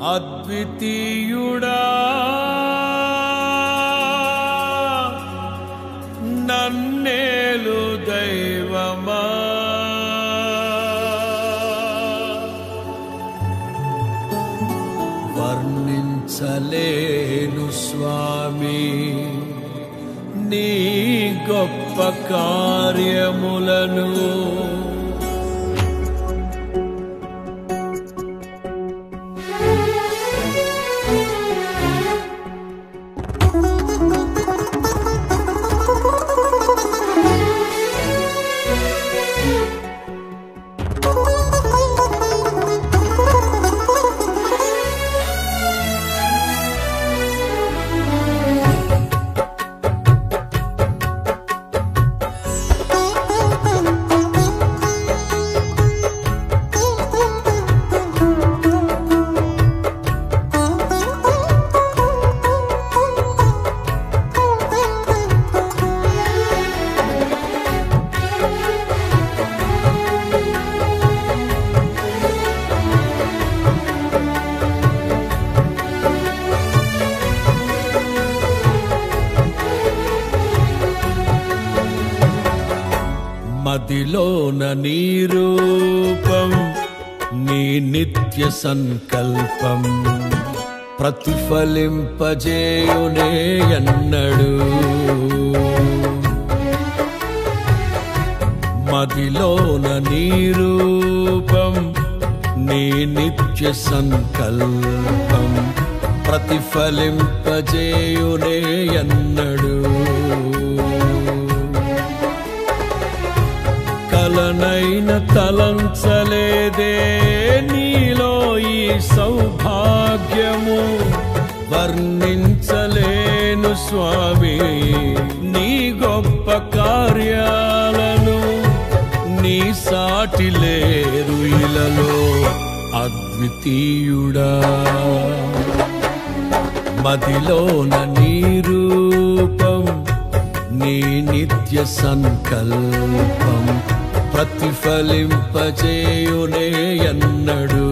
అద్వితీయుడా నన్నేలు దైవమా వర్ణించలేను స్వామి నీ గొప్ప కార్యములను మదిలోన నీ రూపం నీ నిత్య సంకల్పం ప్రతిఫలింపజేయునే ఎన్నడు మదిలోన నీ రూపం నీ నిత్య సంకల్పం ప్రతిఫలింపజేయునే ఎన్నడు కలనైన తలంచలేదే నీలో ఈ సౌభాగ్యము వర్ణించలేను స్వామి నీ గొప్ప కార్యాలను నీ సాటి లేరు ఇలలో అద్వితీయుడా మదిలోన నీ రూపం నీ నిత్య సంకల్పం ప్రతిఫలింపజేయునే ఎన్నడు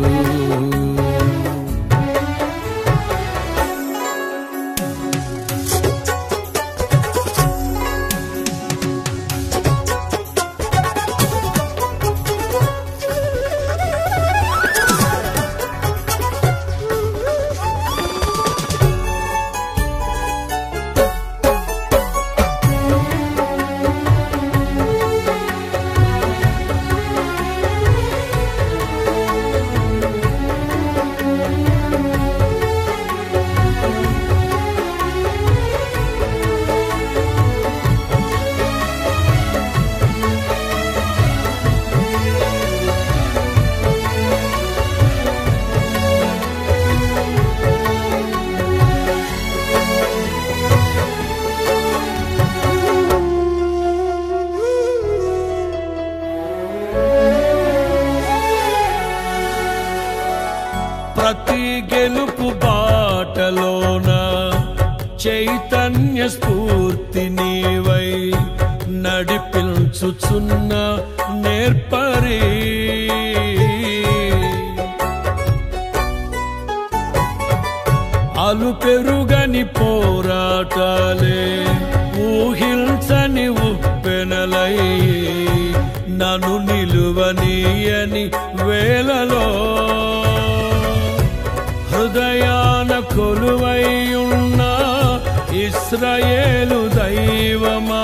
ప్రతి గెలుపు బాటలోన చైతన్య స్ఫూర్తి నీవై నడిపించుచున్న నేర్పరి అలు పెరుగని పోరాటాలే ఊహించని ఉప్పెనలై నన్ను నిలువనీయని వేలలో హృదయాన కొలువైయున్న ఇస్రాయేలు దైవమా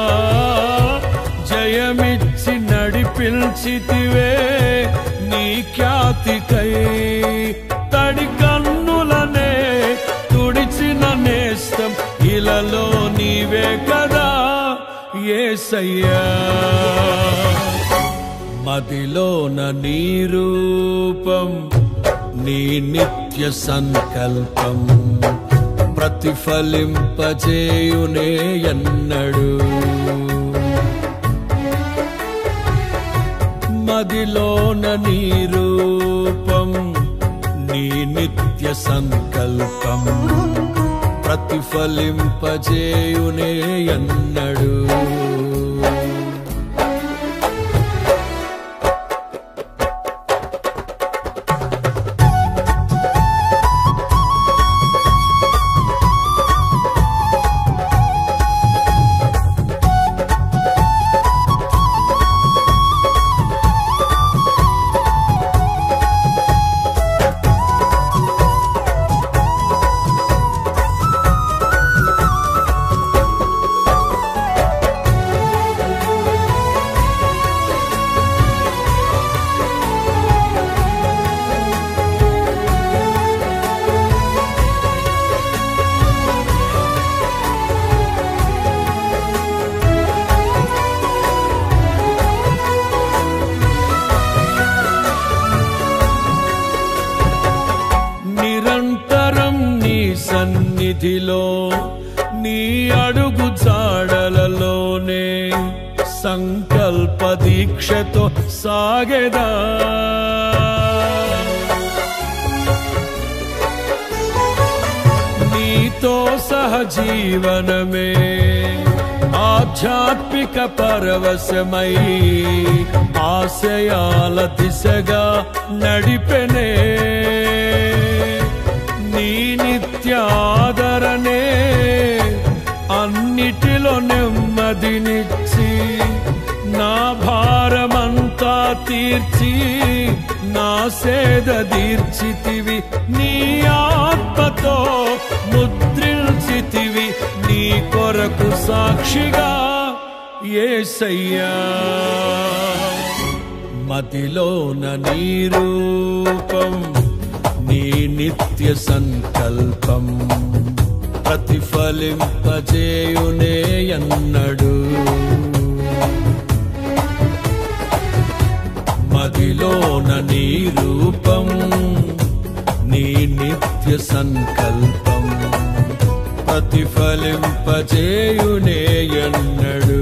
జయమిచ్చి నడిపించితివే నీ ఖ్యాతికై తడి కన్నులనే తుడిచిన నేస్తం ఇలలో నీవే కదా ఏసయ్యా మదిలోన నీ రూపం నీ నిత్య సంకల్పం ప్రతిఫలింపజేయునే ఎన్నడు మదిలోన నీ రూపం నీ నిత్య సంకల్పం ప్రతిఫలింపజేయునే ఎన్నడు సన్నిధిలో నీ అడుగు జాడలలోనే సంకల్ప దీక్షతో సాగెదా నీతో సహజీవనమే ఆధ్యాత్మిక పరవశమై ఆశయాల దిశగా నడిపెనే నీ నిత్యాదరణే అన్నిటిలో నెమ్మదినిచ్చి నా భారమంతా తీర్చి నా సేద తీర్చితివి నీ ఆత్మతో ముద్రించితివి నీ కొరకు సాక్షిగా ఏసయ్యా మదిలోన నీ రూపం నీ నిత్య సంకల్పం ప్రతిఫలింపజేయునే అన్నడు మదిలోన నీ రూపం నీ నిత్య సంకల్పం ప్రతిఫలింపజేయునే అన్నడు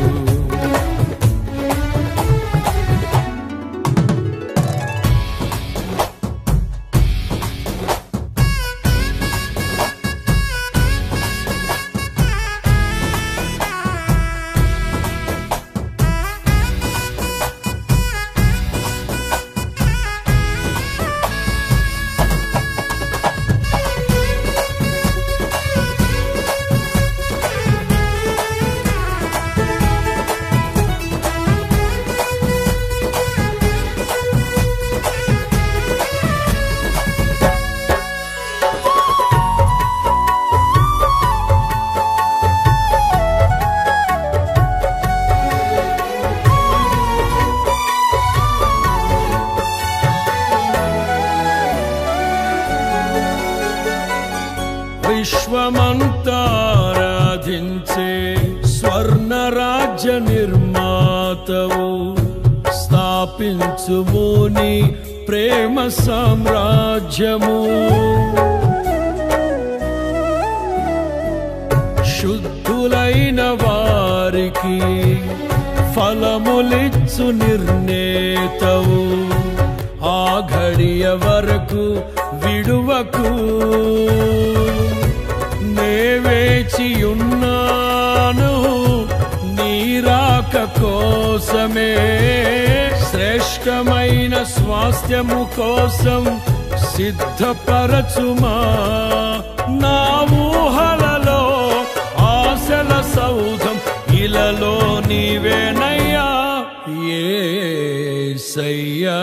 విశ్వమంతారాధించే స్వర్ణ రాజ్య నిర్మాతవు స్థాపించుము నీ ప్రేమ సామ్రాజ్యము శుద్ధులైన వారికి ఫలములిచ్చు నిర్ణేతవు ఆ ఘడియ వరకు విడువకు నే వేచియున్నాను నీరాక కోసమే శ్రేష్టమైన స్వాస్థ్యము కోసం సిద్ధపరచుమా నా ఊహలలో ఆశల సౌధం ఇలలో నీవేనయ్యా ఏసయ్యా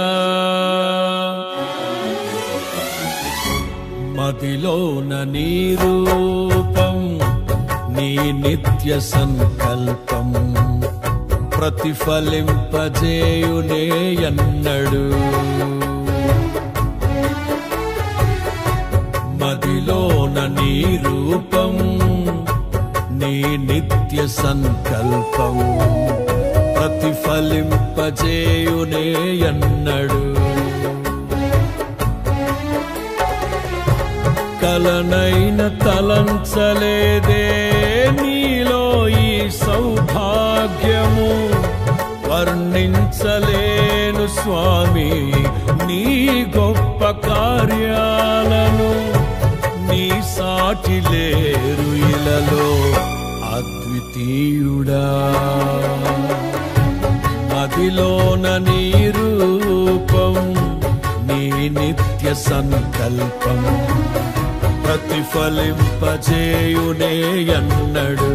మదిలోన నీ రూపం నీ నిత్య సంకల్పం ప్రతిఫలింపజేయునే అన్నడు మదిలోన నీ రూపం నీ నిత్య సంకల్పం ప్రతిఫలింపజేయునే అన్నడు కలనైన తలంచలేదే నీలో ఈ సౌభాగ్యము వర్ణించలేను స్వామి నీ గొప్ప కార్యాలను నీ సాటి లేరు ఇలలో అద్వితీయుడా మదిలోన నీ రూపం నీ నిత్య సంకల్పం ప్రతిఫలింపజేయునే అన్నడు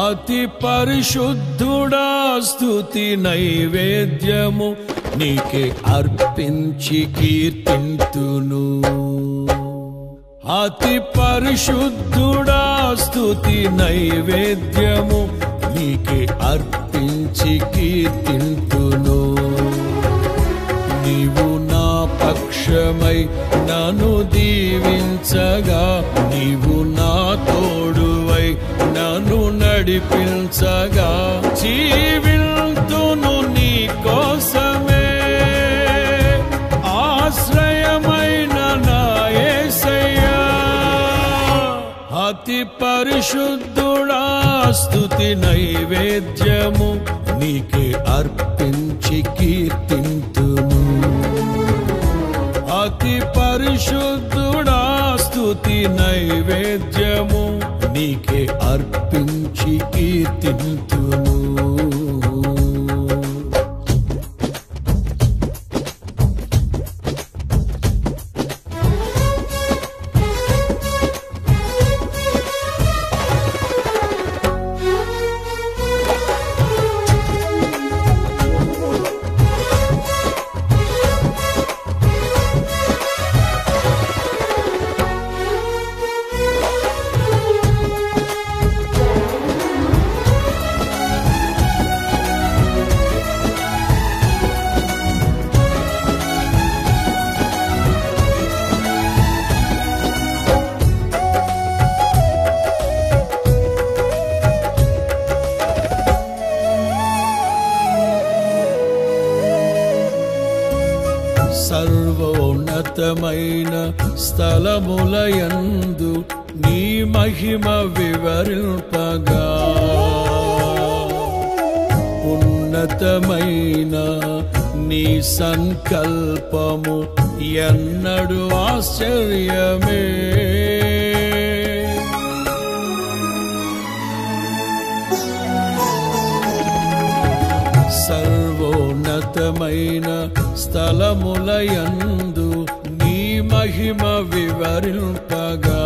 అతి పరిశుద్ధుడా స్తుతి నైవేద్యము నీకే అర్పించి కీర్తింతును అతి పరిశుద్ధుడా స్తుతి నైవేద్యము నీకే అర్పించి కీర్తింతును నీవు నా పక్షమై నన్ను దీవించగా నీవు నా తోడువై నన్ను నడిపించగా జీవిల్తును నీ కోసమే ఆశ్రయమైన నా యేసయ్యా అతి పరిశుద్ధుడా స్తుతి నైవేద్యము నీకే అర్పించి కీర్తింతును అతి పరిశుద్ధుడా స్తుతి నైవేద్యము నీకే అర్పించి కీర్తింతును సర్వోన్నతమైన స్థలములయందు నీ మహిమ వివరింపగా ఉన్నతమైన నీ సంకల్పము ఎన్నడు ఆశ్చర్యమే సర్వోన్నతమైన స్థలములయందు నీ మహిమ వివరింపగా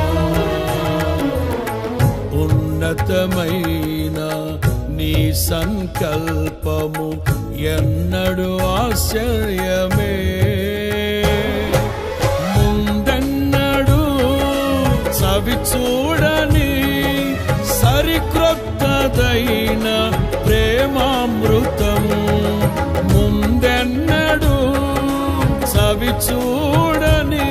ఉన్నతమైన నీ సంకల్పము ఎన్నడు ఆశ్చర్యమే ముందెన్నడు చవి చూడని సరిక్రొత్తదైన ప్రేమామృతం ముందెన్నడు చవి చూడని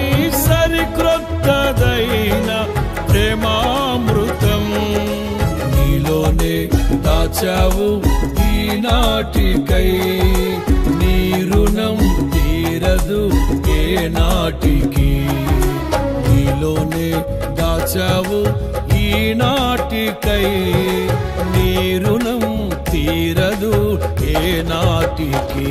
సరిక్రొత్తదైన ప్రేమామృతం నీలోనే దాచావు ఈనాటికై నీ రుణం తీరదు ఏ నాటికి నీలోనే దాచావు ఈనాటికై నీ రుణం తీరదు ఏ నాటికి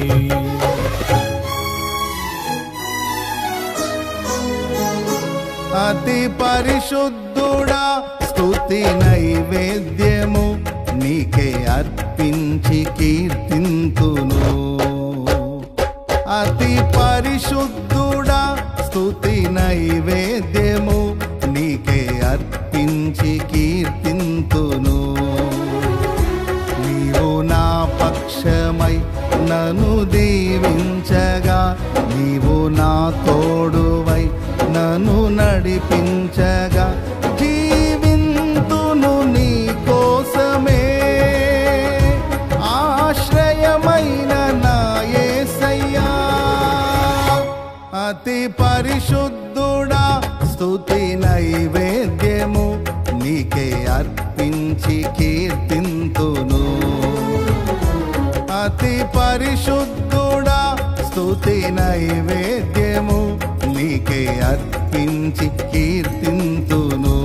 అతి పరిశుద్ధుడా స్తుతి నైవేద్యము నీకే అర్పించి కీర్తింతును అతి పరిశుద్ధుడా స్తుతి నైవేద్యము నీకే అర్పించి కీర్తింతును నీవు నా పక్షమై నన్ను దీవించగా నీవు నా తోడువై నన్ను నడిపించగా జీవింతును నీ కోసమే ఆశ్రయమైన నా యేసయ్యా అతి పరిశుద్ధుడా స్తుతి నైవేద్యము నీకే అర్పించి కీర్తింతును అతి పరిశుద్ధుడా స్తుతి నైవేద్యము నీకే అర్పించి కీర్తింతును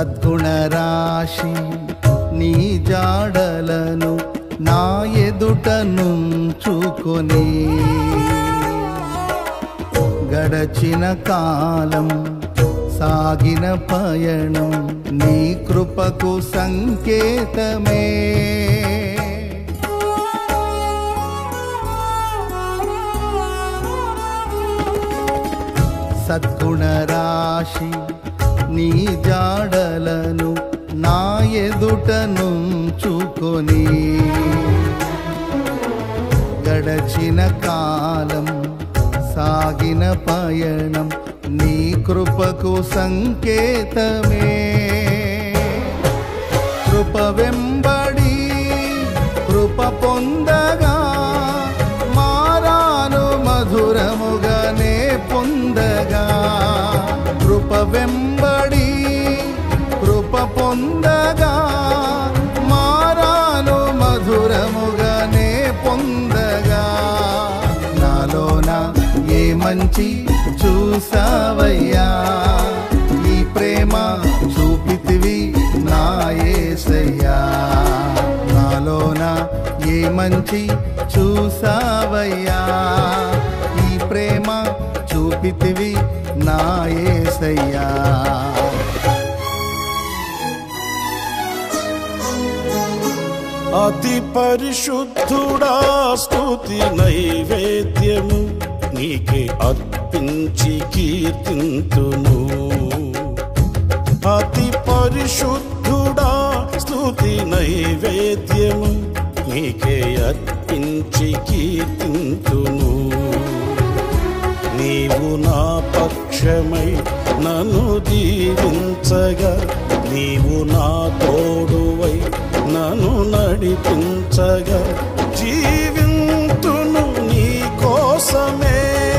సద్గుణ రాశి నీ జాడలను నా ఎదుట నుంచుకొని గడచిన కాలం సాగిన పయనం నీ కృపకు సంకేతమే సద్గుణ రాశి నీ జాడలను నా ఎదుట నుంచుకొని గడచిన కాలం సాగిన పయనం నీ కృపకు సంకేతమే కృప వెంబడి కృప పొందగా మారాను మధురముగానే పొందగా కృప వెంబడి కృప పొందగా మారాను మధురముగానే పొందగా నాలోన ఏ మంచి చూసావయ్యా ఈ ప్రేమ చూపితివి నా యేసయ్యా నాలోన ఏ మంచి చూసావయ్యా ఈ ప్రేమ చూపితివి నా యేసయ్యా అతి పరిశుద్ధుడా స్తుతి నైవేద్యము నీకే అర్పించి కీర్తింతును అతి పరిశుద్ధుడా స్తుతి నైవేద్యము నీకే అర్పించి కీర్తింతును నీవు నా పక్షమై నన్ను దీవించగా నీవు నా తోడువై నన్ను నడిపించగా జీవింతును నీ కోసమే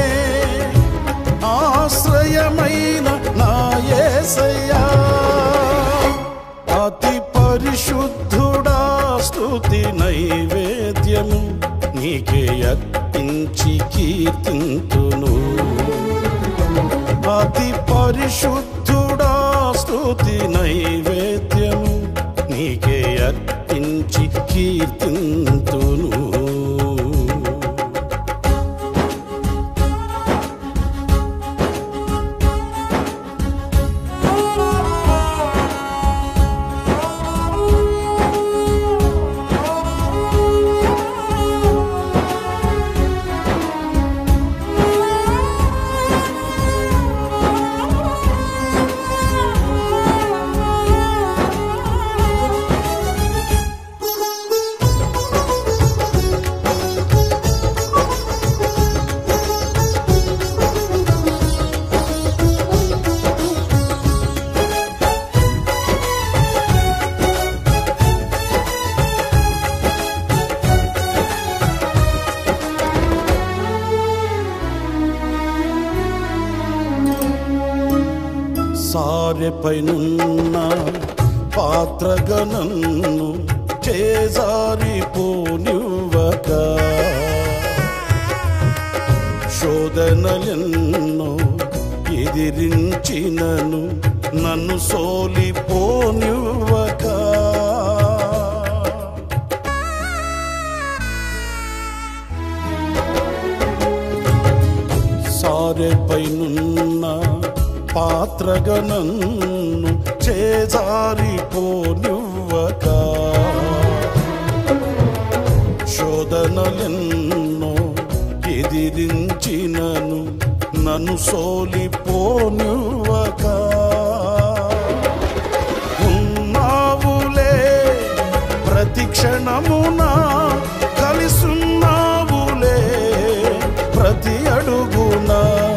ఆశ్రయమైన నా యేసయ్యా అతి పరిశుద్ధుడా స్తుతి నైవేద్యము నీకే అర్పించి కీర్తింతును అతి పరిశుద్ధుడా స్తుతి నైవేద్యము నీకే అర్పించి కీర్తింతును సారెపైనున్న పాత్రగనన్ను చేజారిపోనివ్వక శోధనలెన్నో ఎదిరించినను నన్ను సోలిపోనివ్వక సారెపైనున్న పాత్రగనన్ను చేజారిపోనివ్వక శోధనలెన్నో ఎదిరించినను నన్ను సోలిపోనివ్వక ఉన్నావులే ప్రతి క్షణమున కలిసున్నావులే ప్రతి అడుగున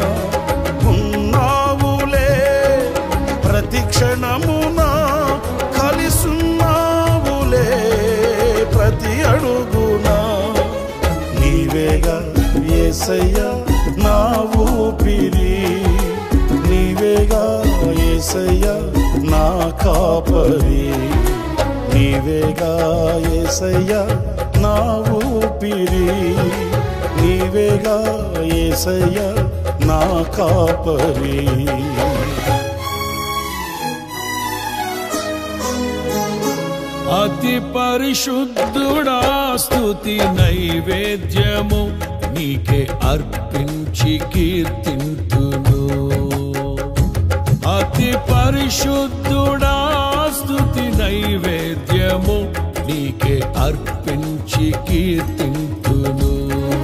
ఉన్నావులే ప్రతి క్షణమున కలిసున్నావులే ప్రతి అడుగున నీవేగా ఏసయ్యా నా ఊపిరి నీవేగా ఏసయ్యా నా కాపరి నీవేగా ఏసయ్యా నా ఊపిరి నీవేగా ఏసయ్యా నా కాపరి అతి పరిశుద్ధుడా స్తుతి నైవేద్యము నీకే అర్పించి కీర్తింతును అతి పరిశుద్ధుడా స్తుతి నైవేద్యము నీకే అర్పించి కీర్తింతును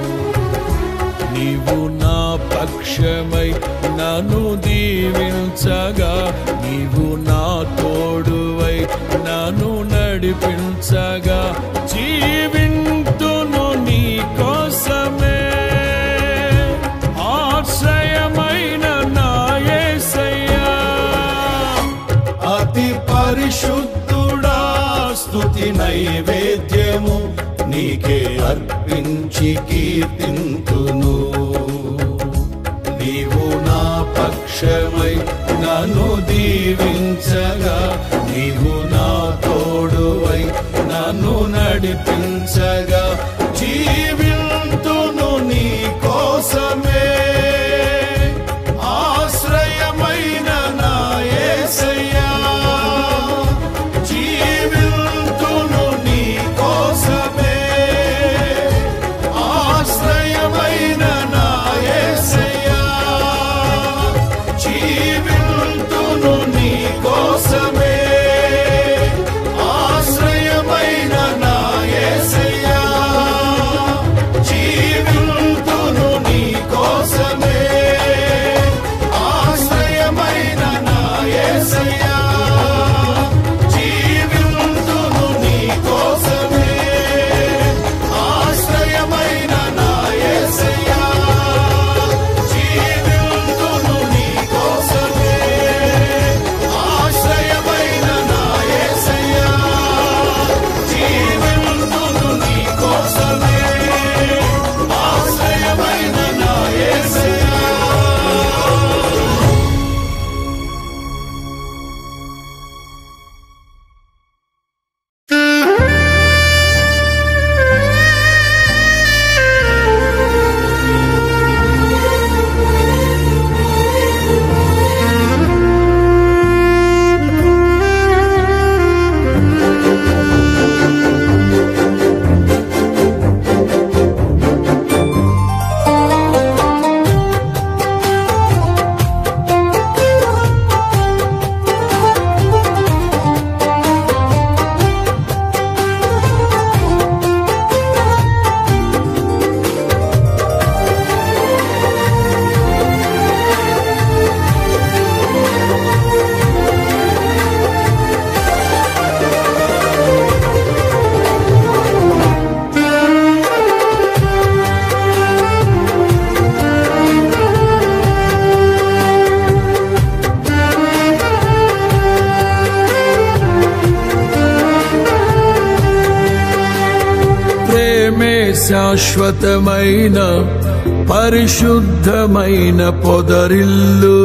నీవు నా పక్షమై నన్ను దీవించగా నీవు నా తోడువై నన్ను నడిపించగా జీవింతును నీ కోసమే ఆశ్రయమైన నా యేసయ్యా అతి పరిశుద్ధుడా స్తుతి నైవేద్యము నీకే అర్పించి కీర్తింతును నీవు నా పక్షమై నన్ను దీవించగా నీవు నా తోడువై నన్ను నడిపించగా జీవింతును నీ కోసమే ఆశ్రయమైన నా యేసయ్యా జీవింతును నీ కోసమే ఆశ్రయమైన నా యేసయ్యా జీవింతును నీ కోసమే ఆశ్రయమైన నా యేసయ్యా జీవింతును నీ కోసమే ఆశ్రయమైన నా యేసయ్యా జీవింతును నీ కోసమే ఆశ్రయమైన నా యేసయ్యా జీవింతును నీ కోసమే ఆశ్రయమైన నా యేసయ్యా జీవింతును నీ కోసమే ఆశ్రయమైన నా యేసయ్యా ప్రేమే శాశ్వతమైన పరిశుద్ధమైన పొదరిల్లు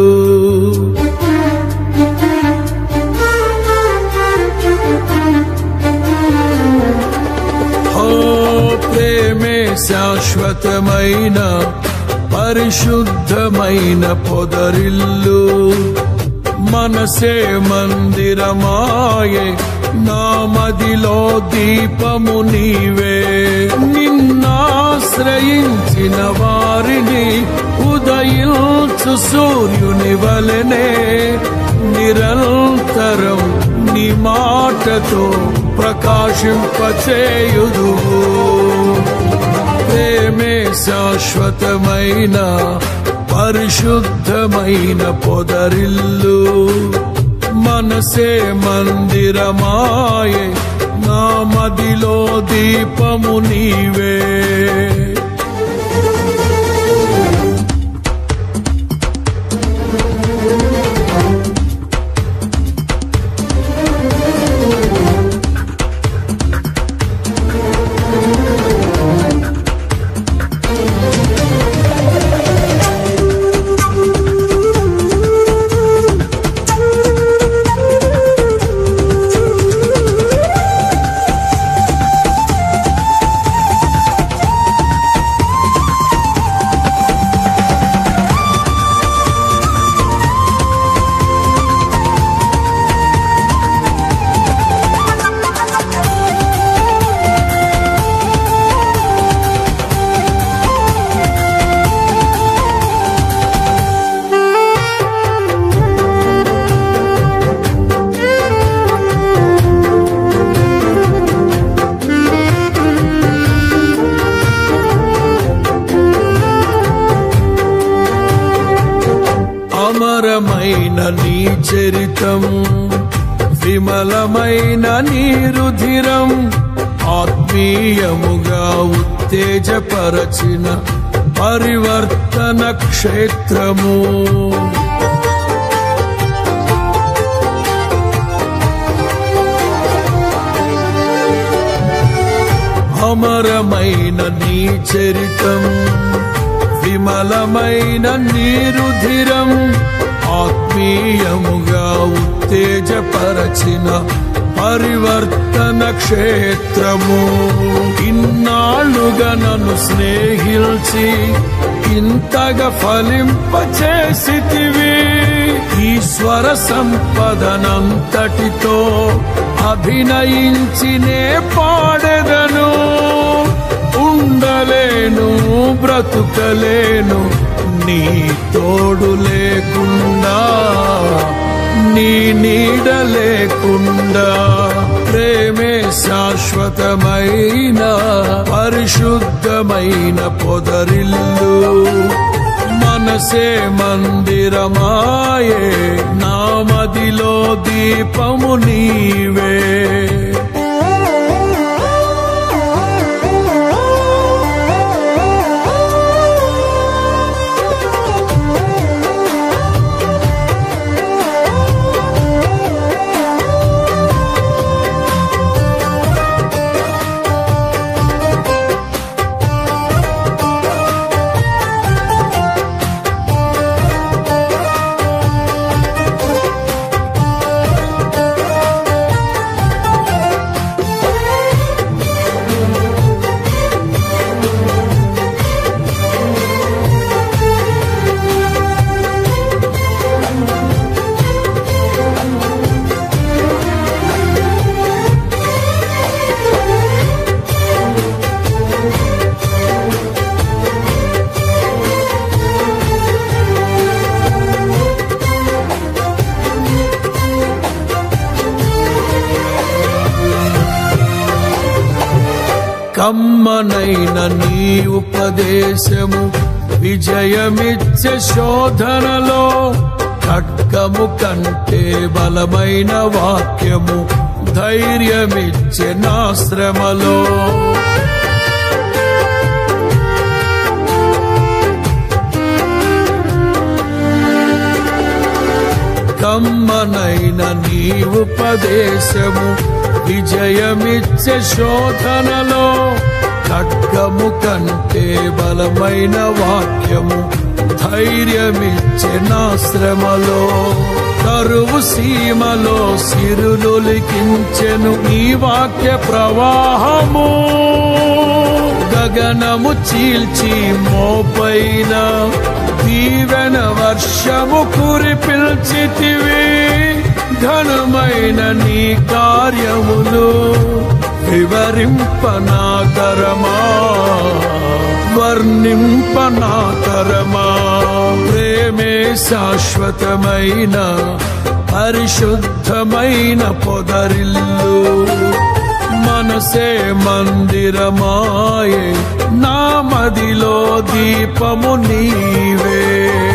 ఓ ప్రేమే శాశ్వతమైన పరిశుద్ధమైన పొదరిల్లు మనసే మందిరమాయే నా మదిలో దీపము నీవే నిన్నాశ్రయించిన వారిని ఉదయించు సూర్యుని వలనే నిరంతరం నీ మాటతో ప్రకాశింపచేయుదువు ప్రేమే శాశ్వతమైన పరిశుద్ధమైన పొదరిల్లు మనసే మందిరమాయే నా మదిలో దీపము నీవే కమ్మనైన నీ చరితం విమలమైన నీ రుధిరం ఆత్మీయముగా ఉత్తేజపరచిన పరివర్తన క్షేత్రము అమరమైన నీ చరితం విమలమైన నీ రుధిరం ఆత్మీయముగా ఉత్తేజపరచిన పరివర్తన క్షేత్రము ఇన్నాళ్ళుగా నన్ను స్నేహిల్చి ఇంతగా ఫలింపచేసితివి ఈశ్వర సంపదనంతటితో అభినయించినే పాడెదను ఉండలేను బ్రతుకలేను నీ తోడు లేకుండా నీ నీడ లేకుండా ప్రేమే శాశ్వతమైన పరిశుద్ధమైన పొదరిల్లు మనసే మందిరమాయే నామదిలో దీపము నీవే కమ్మనైన నీ ఉపదేశము విజయమిచ్చే శోధనలో ఖడ్గము కంటే బలమైన వాక్యము ధైర్యమిచ్చే నా శ్రమలో కమ్మనైన నీ ఉపదేశము విజయమిచ్చే శోధనలో ఖడ్గము కంటే బలమైన వాక్యము ధైర్యమిచ్చే నా శ్రమలో కరువు సీమలో సిరులు లిఖించెను నీ వాక్య ప్రవాహము గగనము చీల్చి మోపైన దీవెన వర్షము కురిపిల్చితివి ఘనమైన నీ కార్యములు వివరింపనాతరమా వర్ణింపనాతరమా ప్రేమే శాశ్వతమైన పరిశుద్ధమైన పొదరిల్లు మనసే మందిరమాయే నా మదిలో దీపము నీవే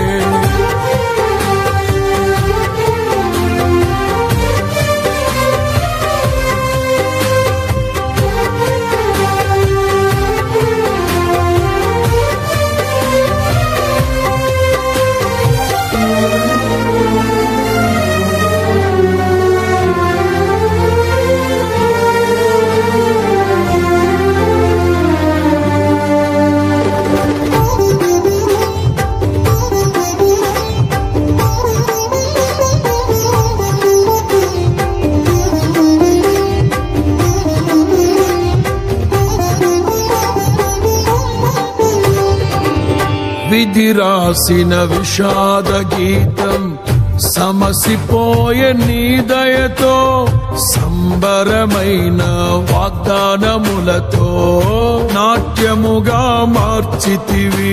విధి రాసిన విషాద గీతం సమసిపోయే నీ దయతో సంబరమైన వాగ్దానములతో నాట్యముగా మార్చితివి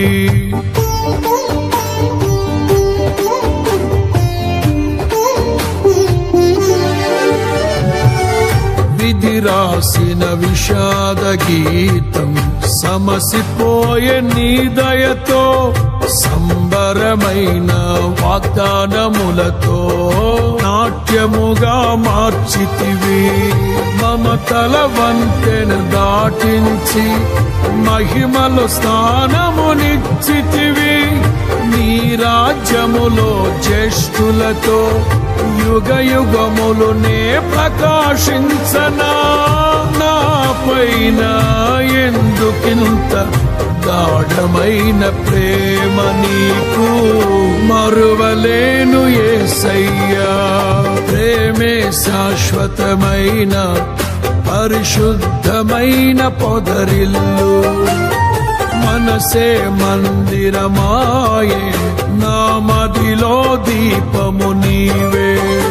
విధి రాసిన విషాద గీతం సమసిపోయే నీ దయతో సంబరమైన వాగ్దానములతో నాట్యముగా మార్చితివి మమతల వంతెను దాటించి మహిమలు స్థానమునిచ్చితివి నీ రాజ్యములో జ్యేష్ఠులతో యుగ యుగములు నే ప్రకాశించనా నా పైన ఎందుకింత గాఢమైన ప్రేమ నీకు మరువలేను ఏసయ్యా ప్రేమే శాశ్వతమైన పరిశుద్ధమైన పొదరిల్లు మనసే మందిరమాయే నా మదిలో దీపము నీవే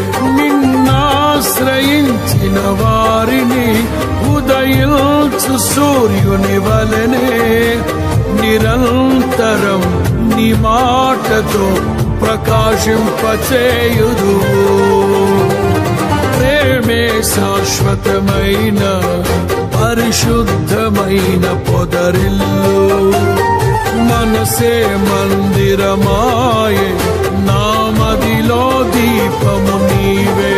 నిన్నాశ్రయించిన వారిని ఉదయించు సూర్యుని వలనే నిరంతరం నీ మాటతో ప్రకాశింపచేయుదు ప్రేమే శాశ్వతమైన పరిశుద్ధమైన పొదరిల్లు మనసే మందిరమాయే నామదిలో దీపము నీవే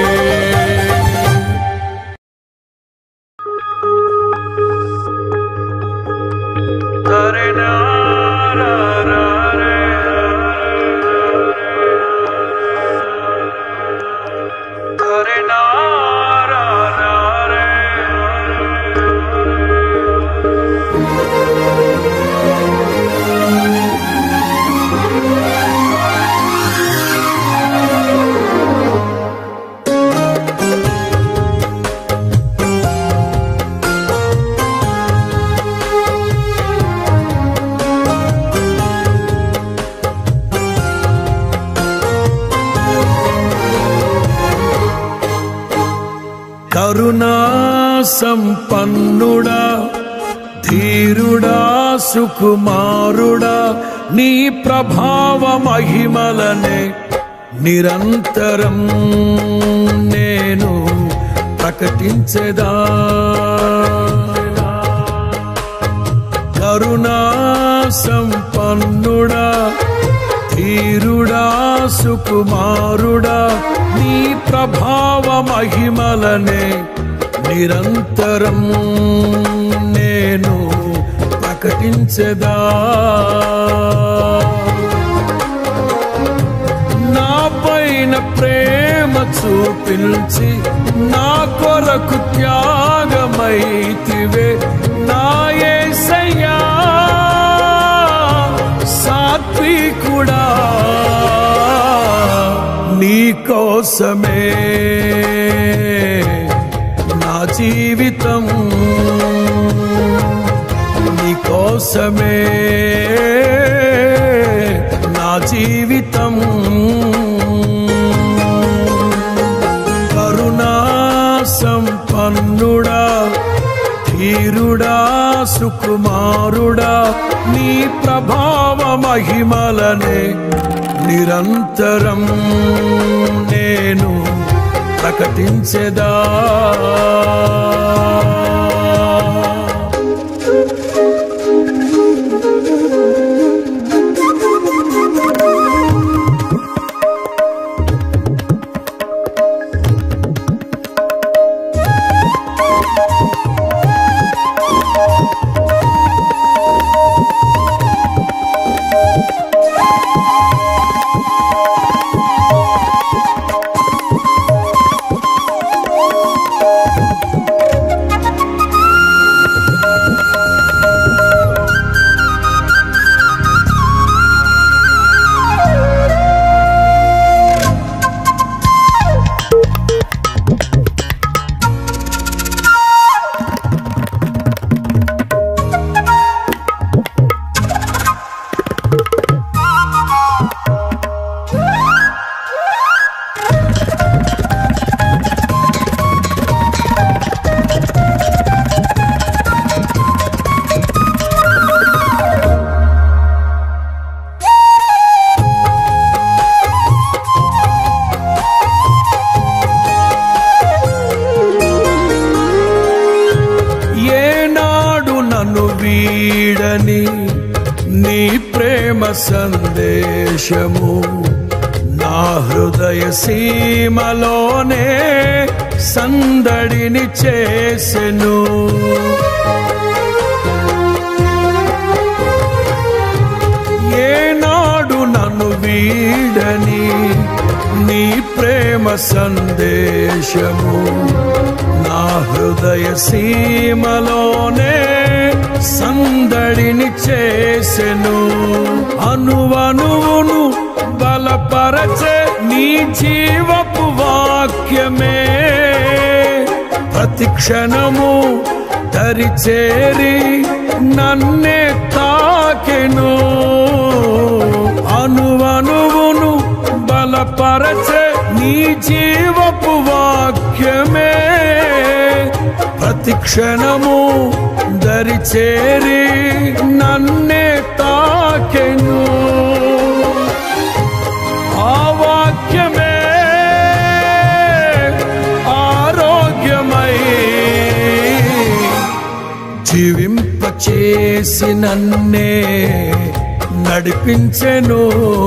కరుణా సంపన్నుడా ధీరుడా సుకుమారుడా నీ ప్రభావ మహిమలనే నిరంతరం నేను ప్రకటించెదా కరుణా సంపన్నుడా ధీరుడా సుకుమారుడా నీ ప్రభావ మహిమలనే నిరంతరం నేను ప్రకటించెదా నా పైన ప్రేమ చూపించి నా కొరకు త్యాగమైతివే నా యేసయ్యా సాత్వికుడా నీ కోసమే నా జీవితం నీ కోసమే నా జీవితం కరుణా సంపన్నుడా ధీరుడా సుకుమారుడా నీ ప్రభావ మహిమలనే నిరంతరం నేను ప్రకటించెదా సందేశము నా హృదయ సీమలోనే సందడిని చేసెను ఏనాడు నన్ను వీడని నీ ప్రేమ సందేశము నా హృదయ సీమలోనే సందడిని చేసెను అనువనువును బలపరచే నీ జీవపు వాక్యమే ప్రతి క్షణము దరిచేరి నన్నే తాకెను అనువనువును బలపరచే నీ జీవపు వాక్యమే ప్రతి క్షణము దరిచేరి నన్నే తాకెను ఆ వాక్యమే ఆరోగ్యమై జీవింపచేసి నన్నే నడిపించెను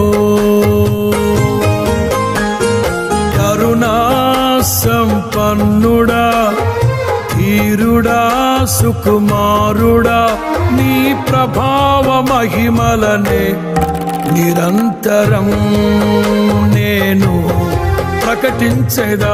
కరుణా సంపన్నుడా ధీరుడా సుకుమారుడా నీ ప్రభావ మహిమలనే నిరంతరం నేను ప్రకటించెదా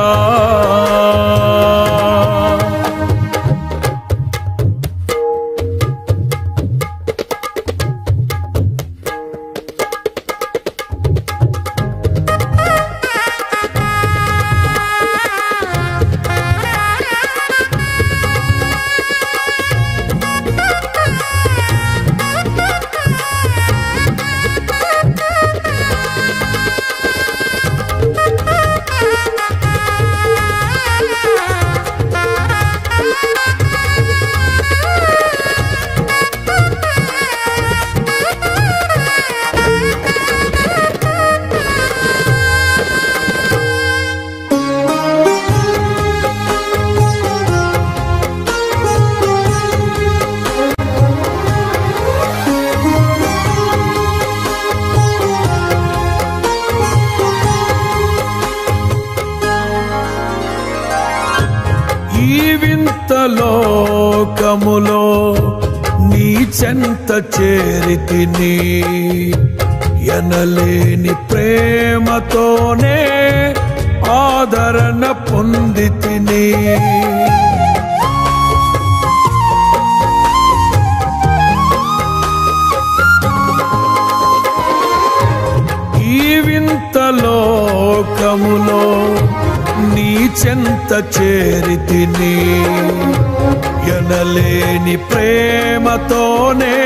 ఈ వింత లోకములో నీ చెంత చేరితిని ఎనలేని ప్రేమతోనే ఆదరణ పొందితిని ఈ వింత లోకములో నీ చెంత చేరితిని ఎనలేని ప్రేమతోనే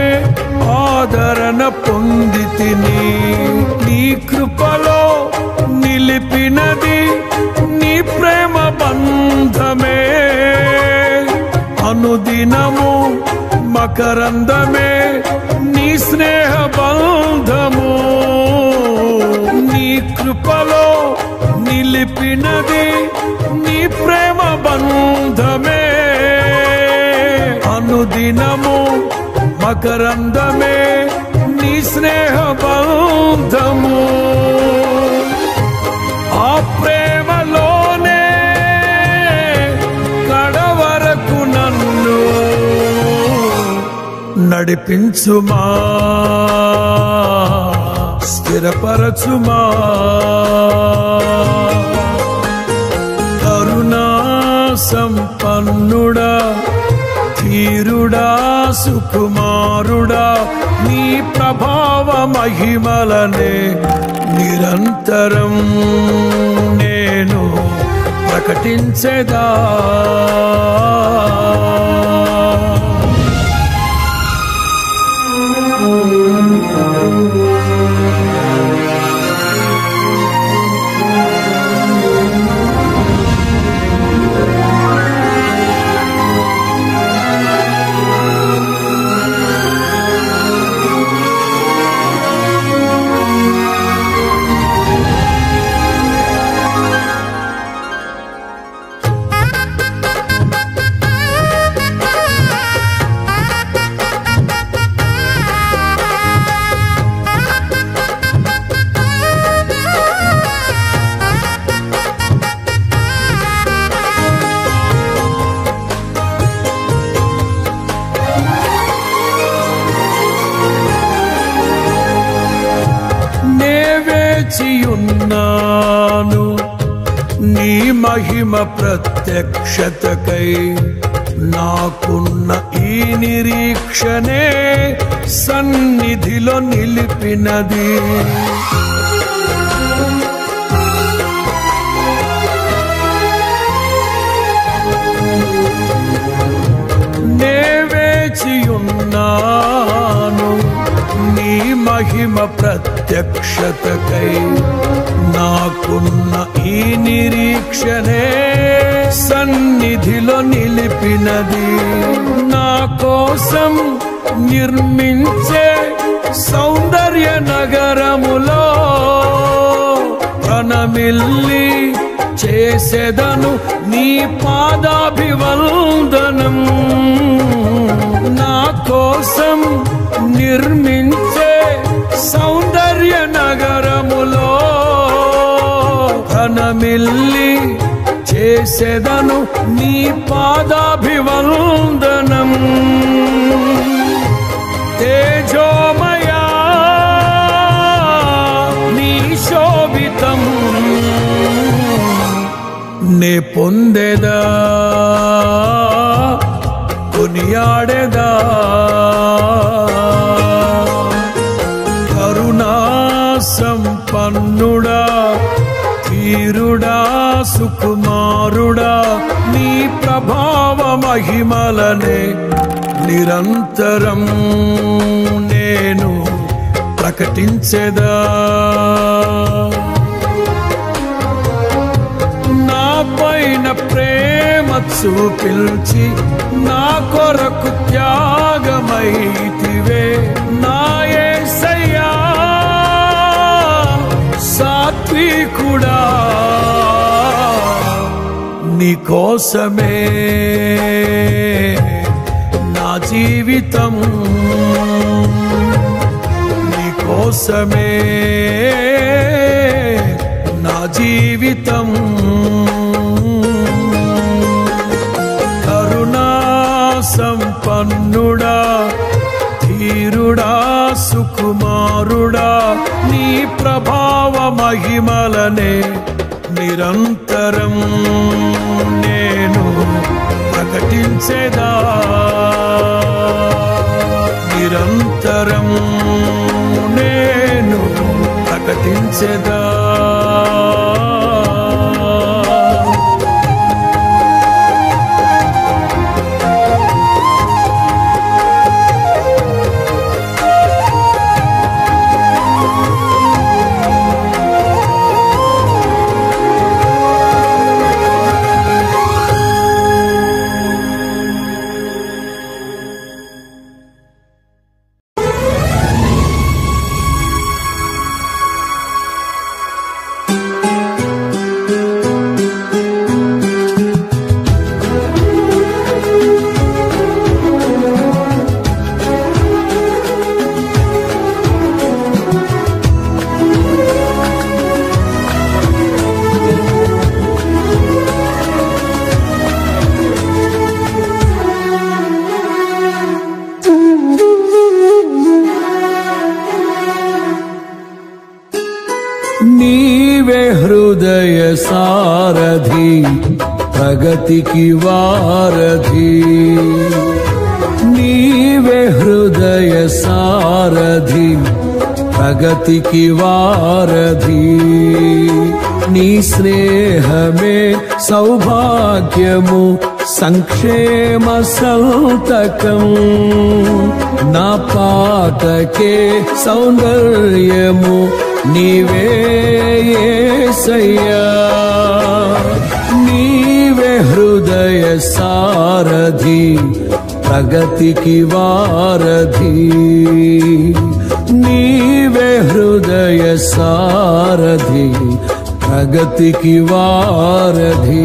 ఆదరణ పొందితిని నీ కృపలో నిలిపినది నీ ప్రేమ బంధమే అనుదినము మకరందమే నీ స్నేహ బంధము నీ కృపలో నిలిపినది నీ ప్రేమ బంధమే అనుదినము మకరందమే నీ స్నేహ బంధము ఆ ప్రేమలోనే కడవరకు నన్ను నడిపించుమా స్థిరపరచుమా కరుణా సంపన్నుడా ధీరుడా సుకుమారుడా నీ ప్రభావ మహిమలనే నిరంతరం నేను ప్రకటించెదా ఆ నీ మహిమ ప్రత్యక్షతకై నాకున్న ఈ నిరీక్షనే సన్నిధిలో నిలిపినది నే వేచియున్నాను నీ మహిమ ప్రత్యక్షతకై నాకున్న ఈ నిరీక్షనే సన్నిధిలో నిలిపినది నా కోసం నిర్మించే సౌందర్య నగరములో ప్రణమిల్లి చేసెదను నీ పాదాభివందనం నా కోసం నిర్మించే సౌందర్య నగరములో ప్రణమిల్లి చేసెదను నీ పాదాభివందనం తేజోమయా నీ శోభితం నే పొందెదా కొనియాడెదా కరుణా సంపన్నుడా తీరుడా సుకుమారుడా నీ ప్రభావ మహిమలనే నిరంతరం నేను ప్రకటించెదా నా పైన ప్రేమ చూపిల్చి నా కొరకు త్యాగమైతివే నా యేసయ్యా సాత్వికుడా నీ కోసమే నా జీవితం నీ కోసమే నా జీవితం కరుణా సంపన్నుడా ధీరుడా సుకుమారుడా నీ ప్రభావ మహిమలనే నిరంతరం నేను ప్రకటించేదా నిరంతరం నేను ప్రకటించేదా నీవే హృదయ సారథి ప్రగతికి వారధి నీవే హృదయ సారథి ప్రగతికి వారధి నీ స్నేహమే సౌభాగ్యము సంక్షేమ సంతకం నా పాటకే సౌందర్యము నీవే యేసయ్యా నీవే హృదయ సారథి ప్రగతికి వారధి నీవే హృదయ సారథి ప్రగతికి వారధి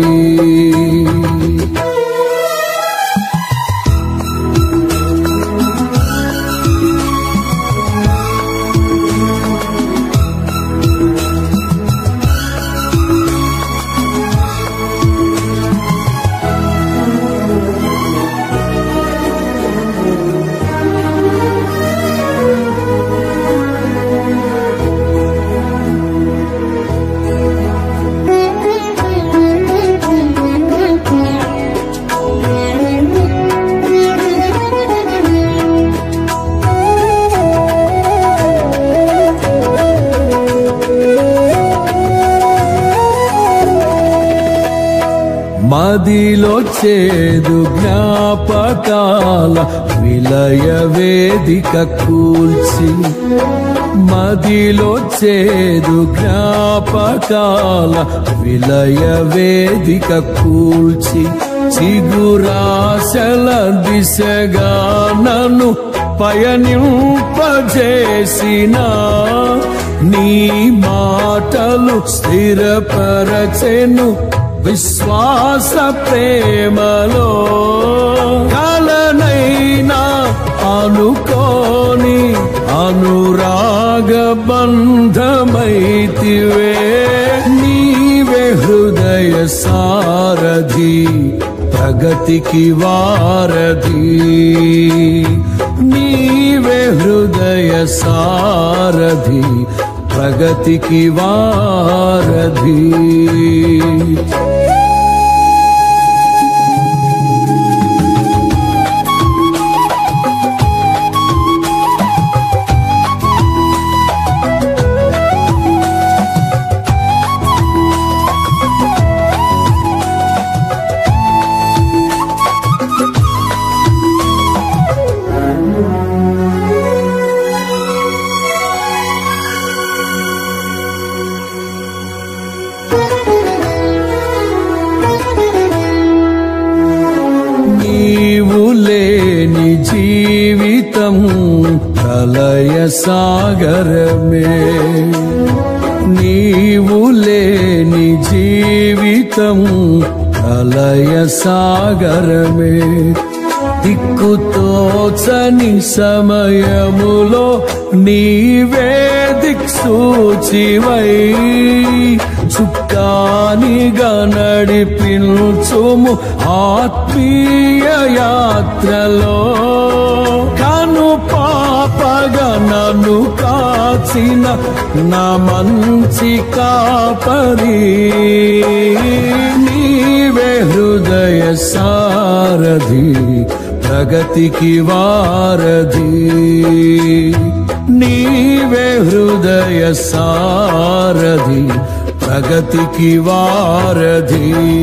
మదిలో చేదు జ్ఞాపకాల విలయ వేదిక కూల్చి మదిలో చేదు జ్ఞాపకాల విలయ వేదిక కూల్చి చిగురాశల దిశగా నన్ను పయనింపజేసిన నీ మాటలు స్థిరపరచెను విశ్వాస ప్రేమలో కలనైనా అనుకోని అనురాగ బంధమైతివే నీవే హృదయ సారథి ప్రగతికి వారధి నీవే హృదయ సారథి ప్రగతికి వారధి నీవు లేని జీవితం ప్రళయ సాగరమే నీవు లేని జీవితం ప్రళయ సాగరమే దిక్కుతోచని సమయములో నీవే దిక్సూచివై చుక్కానిగా నడిపించుము ఆత్మీయ యాత్రలో కను పాపగా నన్ను కాచిన నా మంచి కాపరి నీవే హృదయ సారథి ప్రగతికి వారధి నీవే హృదయ సారథి ప్రగతికి వారధి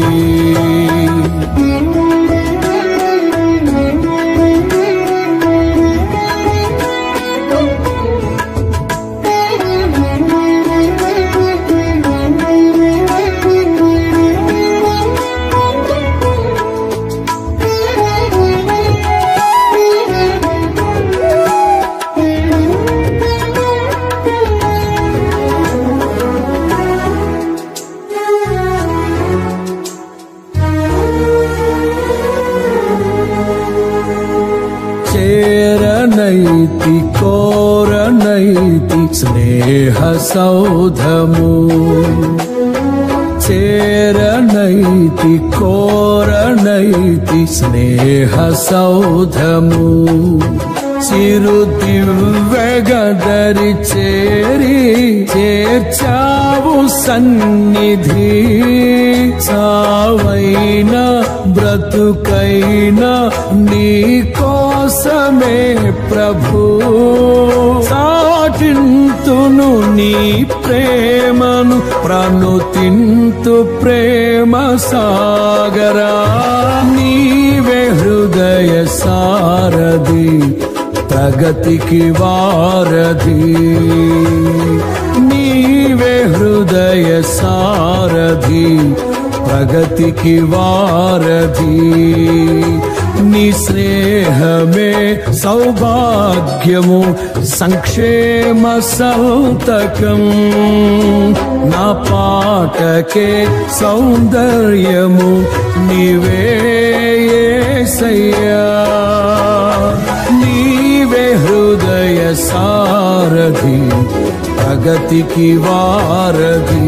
చేరనైతి కోరనైతి స్నేహ సౌధము చేరనైతి కోరనైతి స్నేహ సౌధము చిరు దివ్యగదరి చేరి చేర్చావు సన్నిధి చావైన బ్రతుకైన నీ కోసమే ప్రభు సాటింతును నీ ప్రేమను ప్రణుతింతు ప్రేమ సాగరా నీవే హృదయ సారథి ప్రగతికి వారధి నీవే హృదయ సారథి ప్రగతికి వారధి నీ స్నేహమే సౌభాగ్యము సంక్షేమ సౌతకం నా పాటకే సౌందర్యము నీవే యేసయ్యా నీవే హృదయ సారథి ప్రగతికి వారధి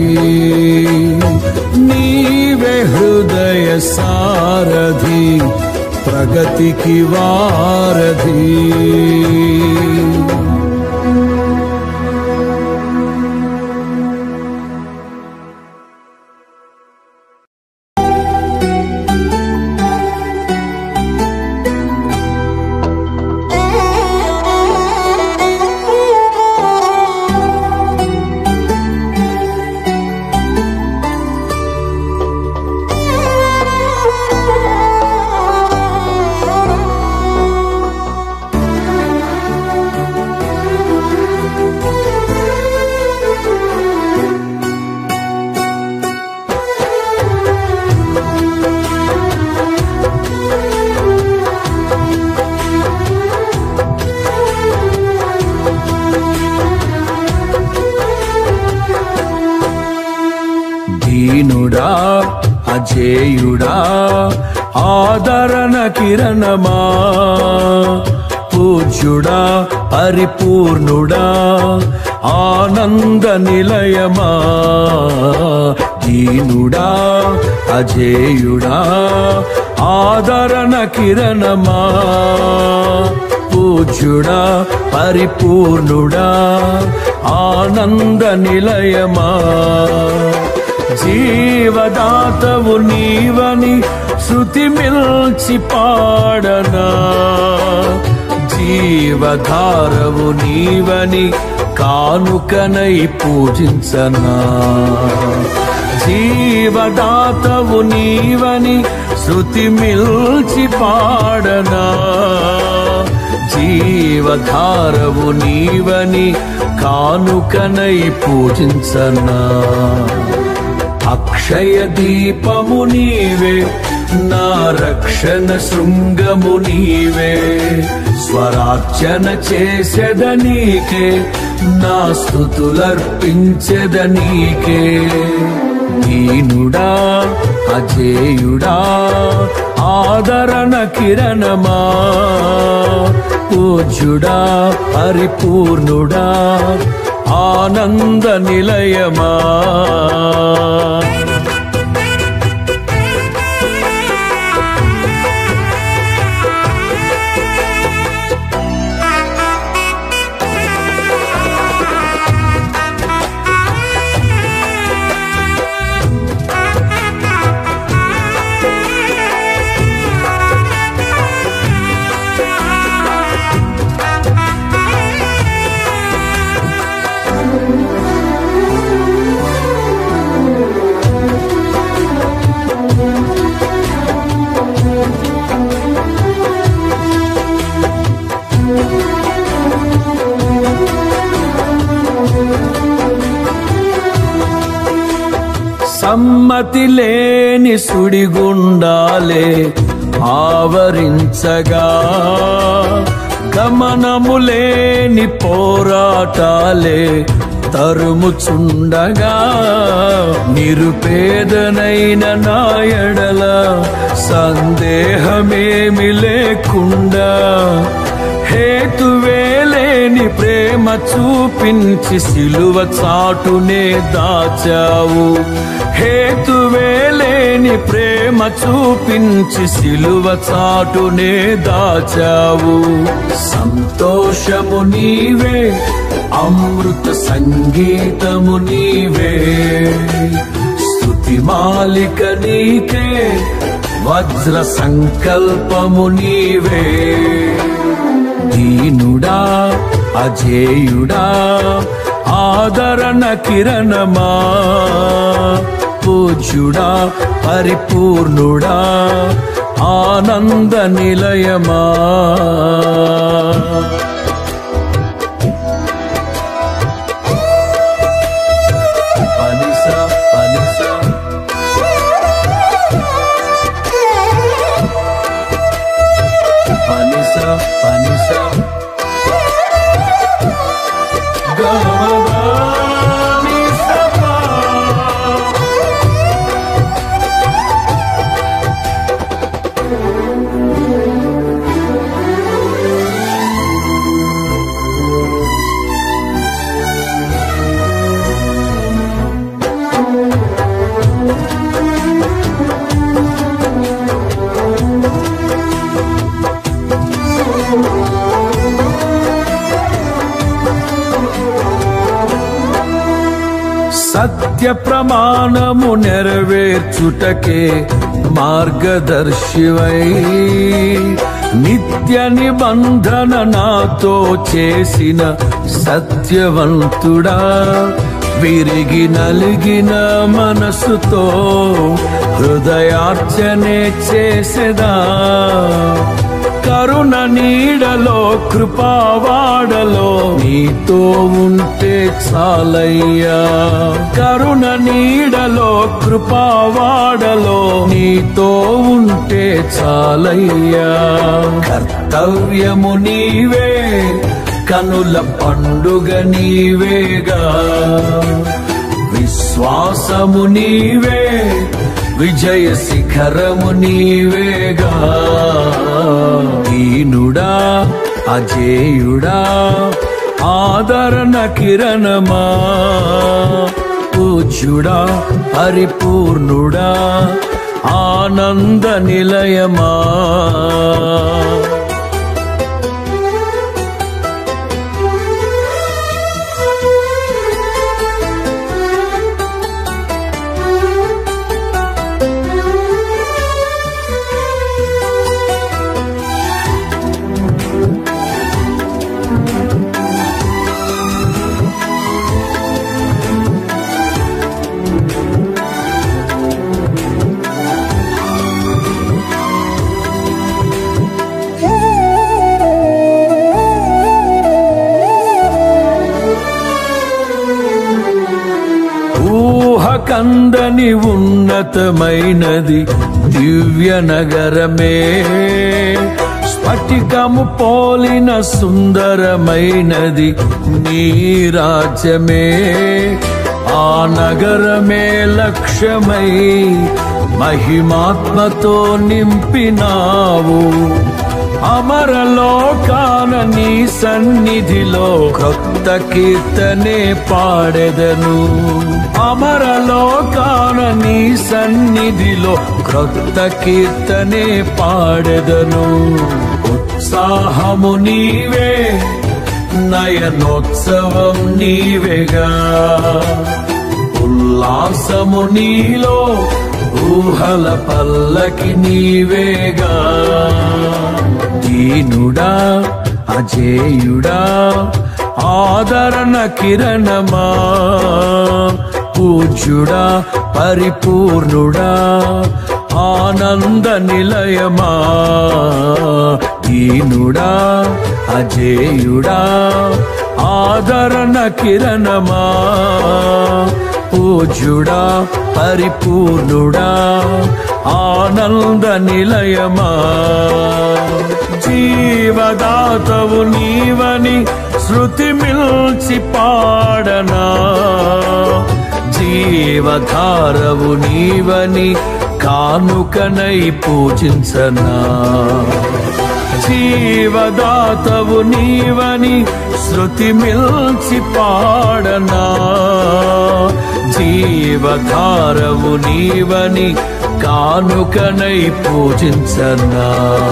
నీవే హృదయ సారథి ప్రగతికి వారధి Thank you. దీనుడా అజేయుడా ఆదరణ కిరణమా పూజ్యుడా పరిపూర్ణుడా ఆనంద నిలయమా దీనుడా అజేయుడా ఆదరణ కిరణమా పూజ్యుడా పరిపూర్ణుడా ఆనంద నిలయమా జీవదాతవు నీవని శృతి మిల్చి పాడనా జీవధారవు నీవని కానుకనై పూజించనా జీవదాతవు నీవని శృతి మిల్చి పాడనా జీవధారవు నీవని కానుకనై పూజించనా అక్షయ దీపము నీవే నా రక్షణ శృంగము నీవే స్వరార్చన చేసెద నీకే నా స్థుతులర్పించెద నీకే దీనుడా అజేయుడా ఆదరణ కిరణమా పూజ్యుడా పరిపూర్ణుడా ఆనంద నిలయమా సమ్మతి లేని సుడిగుండాలే ఆవరించగా గమనము లేని పోరాటాలే తరుముచుండగా నిరుపేదనైన నాయడల సందేహమేమి లేకుండా హేతువేలేని ప్రేమ చూపించి సిలువ చాటునే దాచావు హేతువేలేని ప్రేమ చూపించి సిలువ చాటునే దాచావు సంతోషము నీవే అమృత సంగీతము నీవే స్తుతి మాలిక నీకే వజ్ర సంకల్పము నీవే దీనుడా అజేయుడా ఆదరణ కిరణమా పూజ్యుడా పరిపూర్ణుడా ఆనంద నిలయమా పనిస పనిస పనిస పనిస గమగాని సపా సత్య ప్రమాణము నెరవేర్చుటకే మార్గదర్శివై నిత్య నిబంధన నాతో చేసిన సత్యవంతుడా విరిగి నలిగిన మనసుతో హృదయార్చనే చేసెదా కరుణ నీడలో కృపావాడలో నీతో ఉంటే చాలయ్యా కరుణ నీడలో కృపావాడలో నీతో ఉంటే చాలయ్యా కర్తవ్యము నీవే కనుల పండుగ నీవేగా విశ్వాసము నీవే విజయ శిఖరము నీవేగా దీనుడా అజేయుడా ఆదరణ కిరణమా పూజ్యుడా పరిపూర్ణుడా ఆనంద నిలయమా ఊహకందని ఉన్నతమైనది దివ్య నగరమే స్ఫటికము పోలిన సుందరమైనది నీ రాజ్యమే ఆ నగరమే లక్ష్యమై మహిమాత్మతో నింపినావు అమరలోకాన నీ సన్నిధిలో కొత్త కీర్తనే పాడెదను అమరలోకాన నీ సన్నిధిలో క్రొత్త కీర్తనే పాడెదను ఉత్సాహము నీవే నయనోత్సవం నీవేగా ఉల్లాసము నీలో ఊహల పల్లకి నీవేగా దీనుడా అజేయుడా ఆదరణ కిరణమా పూజ్యుడా పరిపూర్ణుడా ఆనంద నిలయమా దీనుడా అజేయుడా ఆదరణ కిరణమా పూజ్యుడా పరిపూర్ణుడా ఆనంద నిలయమా జీవదాతవు నీవని శృతి మిల్చి పాడనా జీవధారవు నీవని కానుకనై పూజించనా జీవదాతవు నీవని శృతి మిల్చి పాడనా జీవధారవు నీవని కానుకనై పూజించనా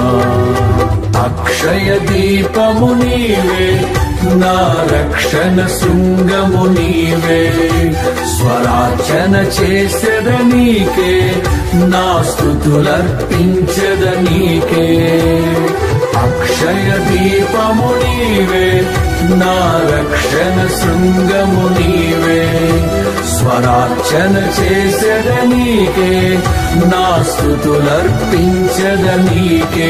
అక్షయ దీపము నీవే నా రక్షణ శృంగము నీవే స్వరాచన చేసెద నీకే నా స్థుతులర్పించద నీకే అక్షయ దీపము నీవే నా రక్షణ శృంగము నీవే స్వరార్చన చేసెద నీకే నా స్థుతులర్పించద నీకే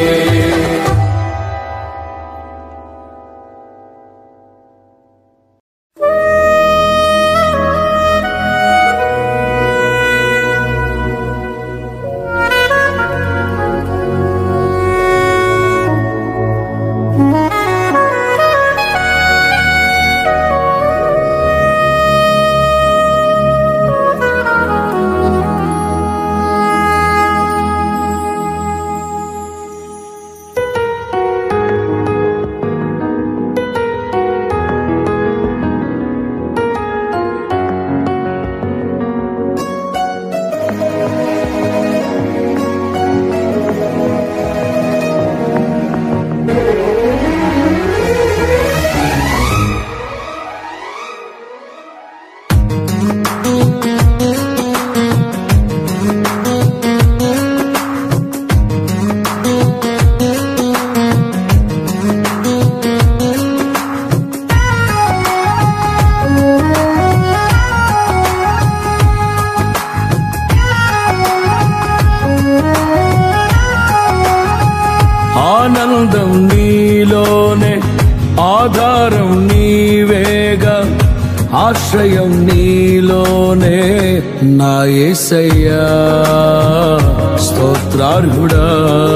ఆనందం నీలోనే ఆధారం నీవేగా ఆశ్రయం నీలోనే నా యేసయ్యా స్తోత్రార్హుడా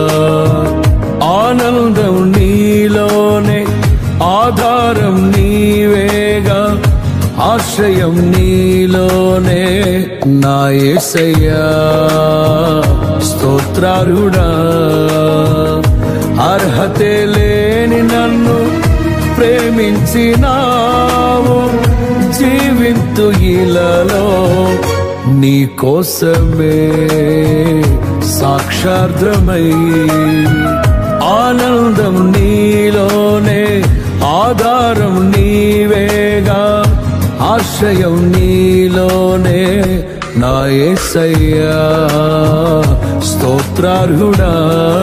ఆనందం నీలోనే ఆధారం నీవేగా ఆశ్రయం ఆశ్రయం నీలోనే నా యేసయ్యా స్తోత్రారుడా అర్హతే లేని నన్ను ప్రేమించినావు జీవింతు ఇలలో నీ కోసమే సాక్షార్థమై ఆనందం నీలోనే ఆధారం నీవేగా ఆశ్రయం నీలోనే నా యేసయ్యా స్తోత్రార్హుడా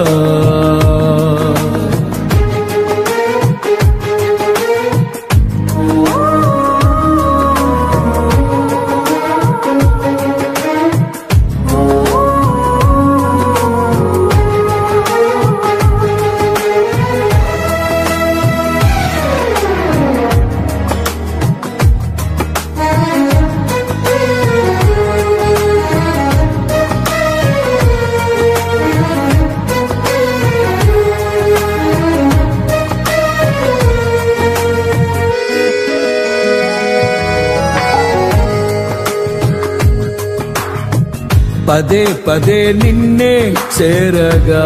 పదే పదే నిన్నే చేరగా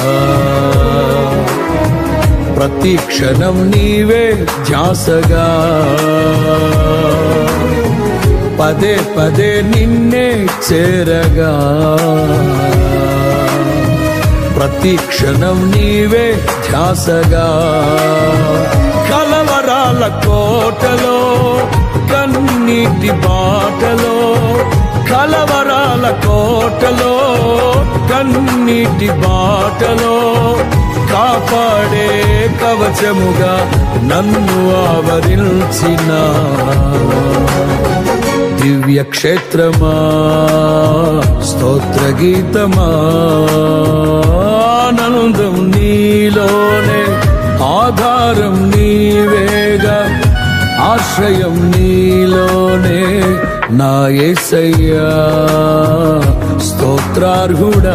ప్రతి క్షణం నీవే ధ్యాసగా పదే పదే నిన్నే చేరగా ప్రతి క్షణం నీవే ధ్యాసగా కలవరాల కోటలో కన్నీటి బాటలో కలవరాల కోటలో కన్నీటి బాటలో కాపాడే కవచముగా నన్ను ఆవరించిన దివ్య క్షేత్రమా స్తోత్ర గీతమా ఆనందం నీలోనే ఆధారం నీవేగా ఆశ్రయం నీలోనే నా యేసయ్యా స్తోత్రార్హుడా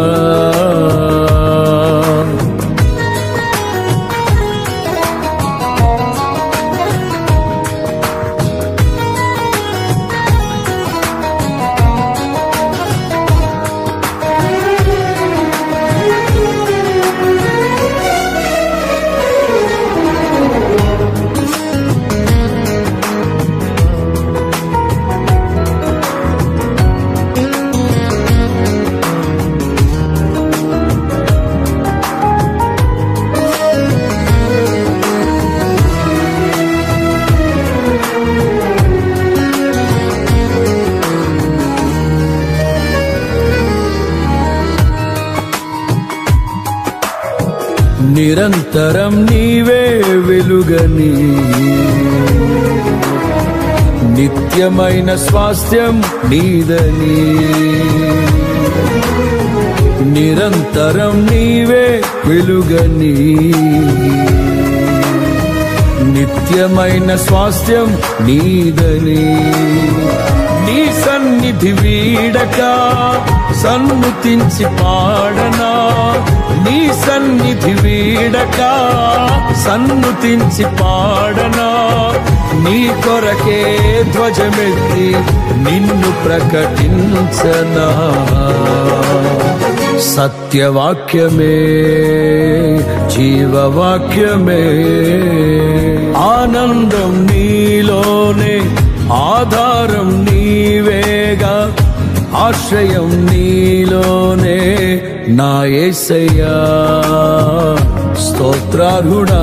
నిరంతరం నీవే వెలుగని నిత్యమైన స్వాస్థ్యం నీదని నిరంతరం నీవే వెలుగని నిత్యమైన స్వాస్థ్యం నీదని నీ సన్నిధి వీడక సన్నుతించి పాడనా నీ సన్నిధి వీడక సన్నుతించి పాడనా నీ కొరకే ధ్వజమెత్తి నిన్ను ప్రకటించనా సత్యవాక్యమే జీవవాక్యమే ఆనందం నీలోనే ఆధారం నీవేగా ఆశ్రయం నీలోనే నా యేసయ్యా స్తోత్రార్హుడా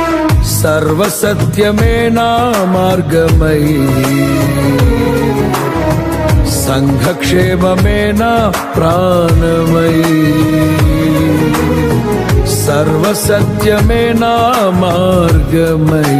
సర్వసత్యమే నా మార్గమై సంఘక్షేమమే నా ప్రాణమై సర్వసత్యమే నా మార్గమై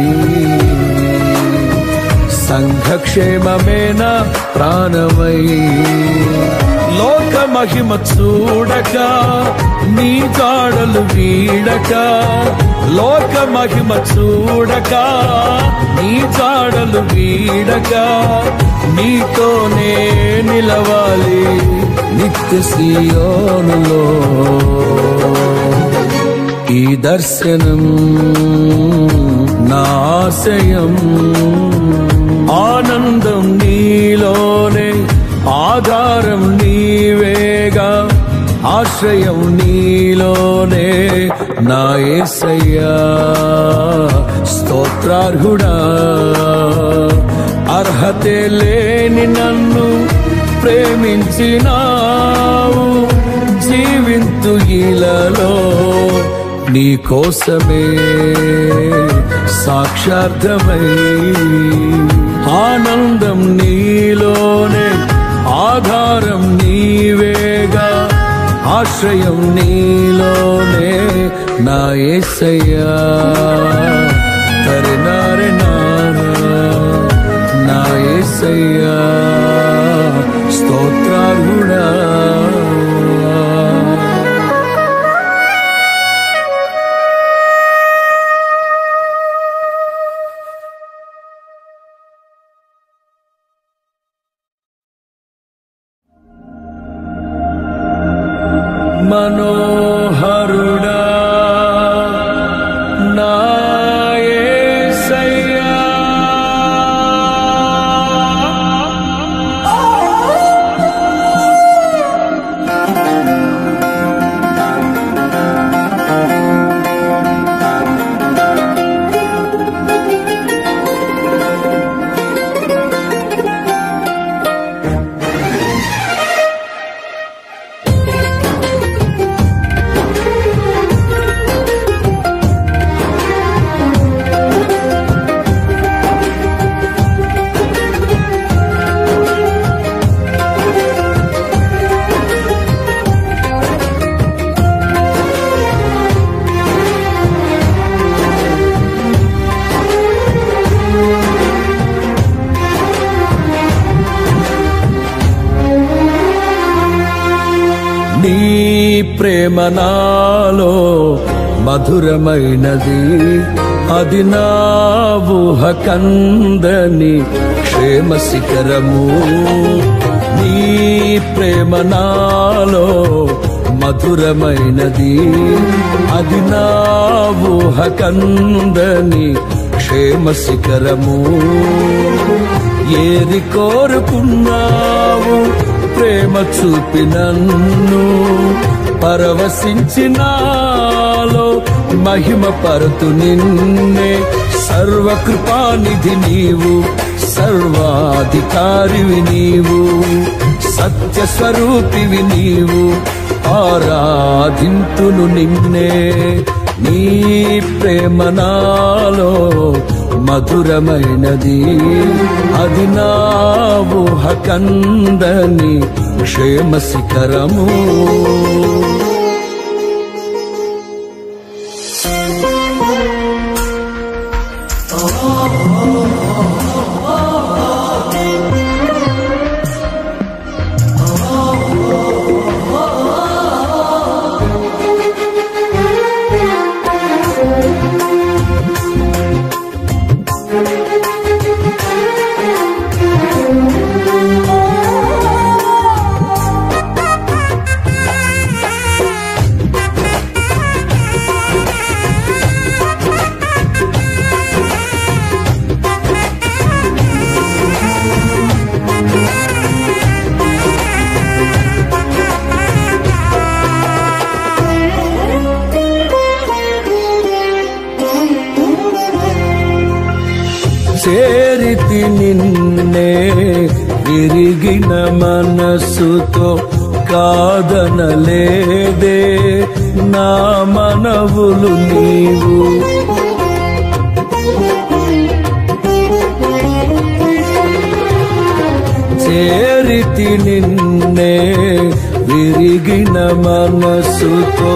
సంఘక్షేమమే నా ప్రాణమై లోక మహిమ చూడక నీ జాడలు వీడక లోక మహిమ చూడక నీ జాడలు వీడక నీతోనే నిలవాలి నిత్య సియోనులో ఈ దర్శనం నా ఆశయం ఆనందం నీలోనే ఆధారం నీవేగా ఆశ్రయం నీలోనే నా ఏసయ్యా స్తోత్రార్హుడా అర్హతే లేని నన్ను ప్రేమించినావు జీవింతు ఇలలో నీ కోసమే సాక్షార్థమై ఆనందం నీలోనే ఆధారం నీవేగా ఆశ్రయం నీలోనే నా ఏసయ్యా తరినారే నానా నా ఏసయ్యా స్తోత్రార్హుడా మనోహరుడా నా యేసయ్యా నీ ప్రేమ నాలో మధురమైనది అది నా ఊహ కందని క్షేమ శిఖరము నీ ప్రేమ నాలో మధురమైనది అది నా ఊహ కందని క్షేమ శిఖరము ఏది కోరుకున్నావు ప్రేమ చూపి నన్ను పరవశించినాలో మహిమ పరుతు నిన్నే సర్వకృపానిధి నీవు సర్వాధికారివి నీవు సత్య స్వరూపివి నీవు ఆరాధింతును నిన్నే నీ ప్రేమ నాలో మధురమైనది అది నా ఊహ కందని క్షేమ శిఖరము చేరితి నిన్నే విరిగిన మనస్సుతో కాదనలేదే నా మనవులు నీవు చేరితి ప్రీతి నిన్నే విరిగిన మనసుతో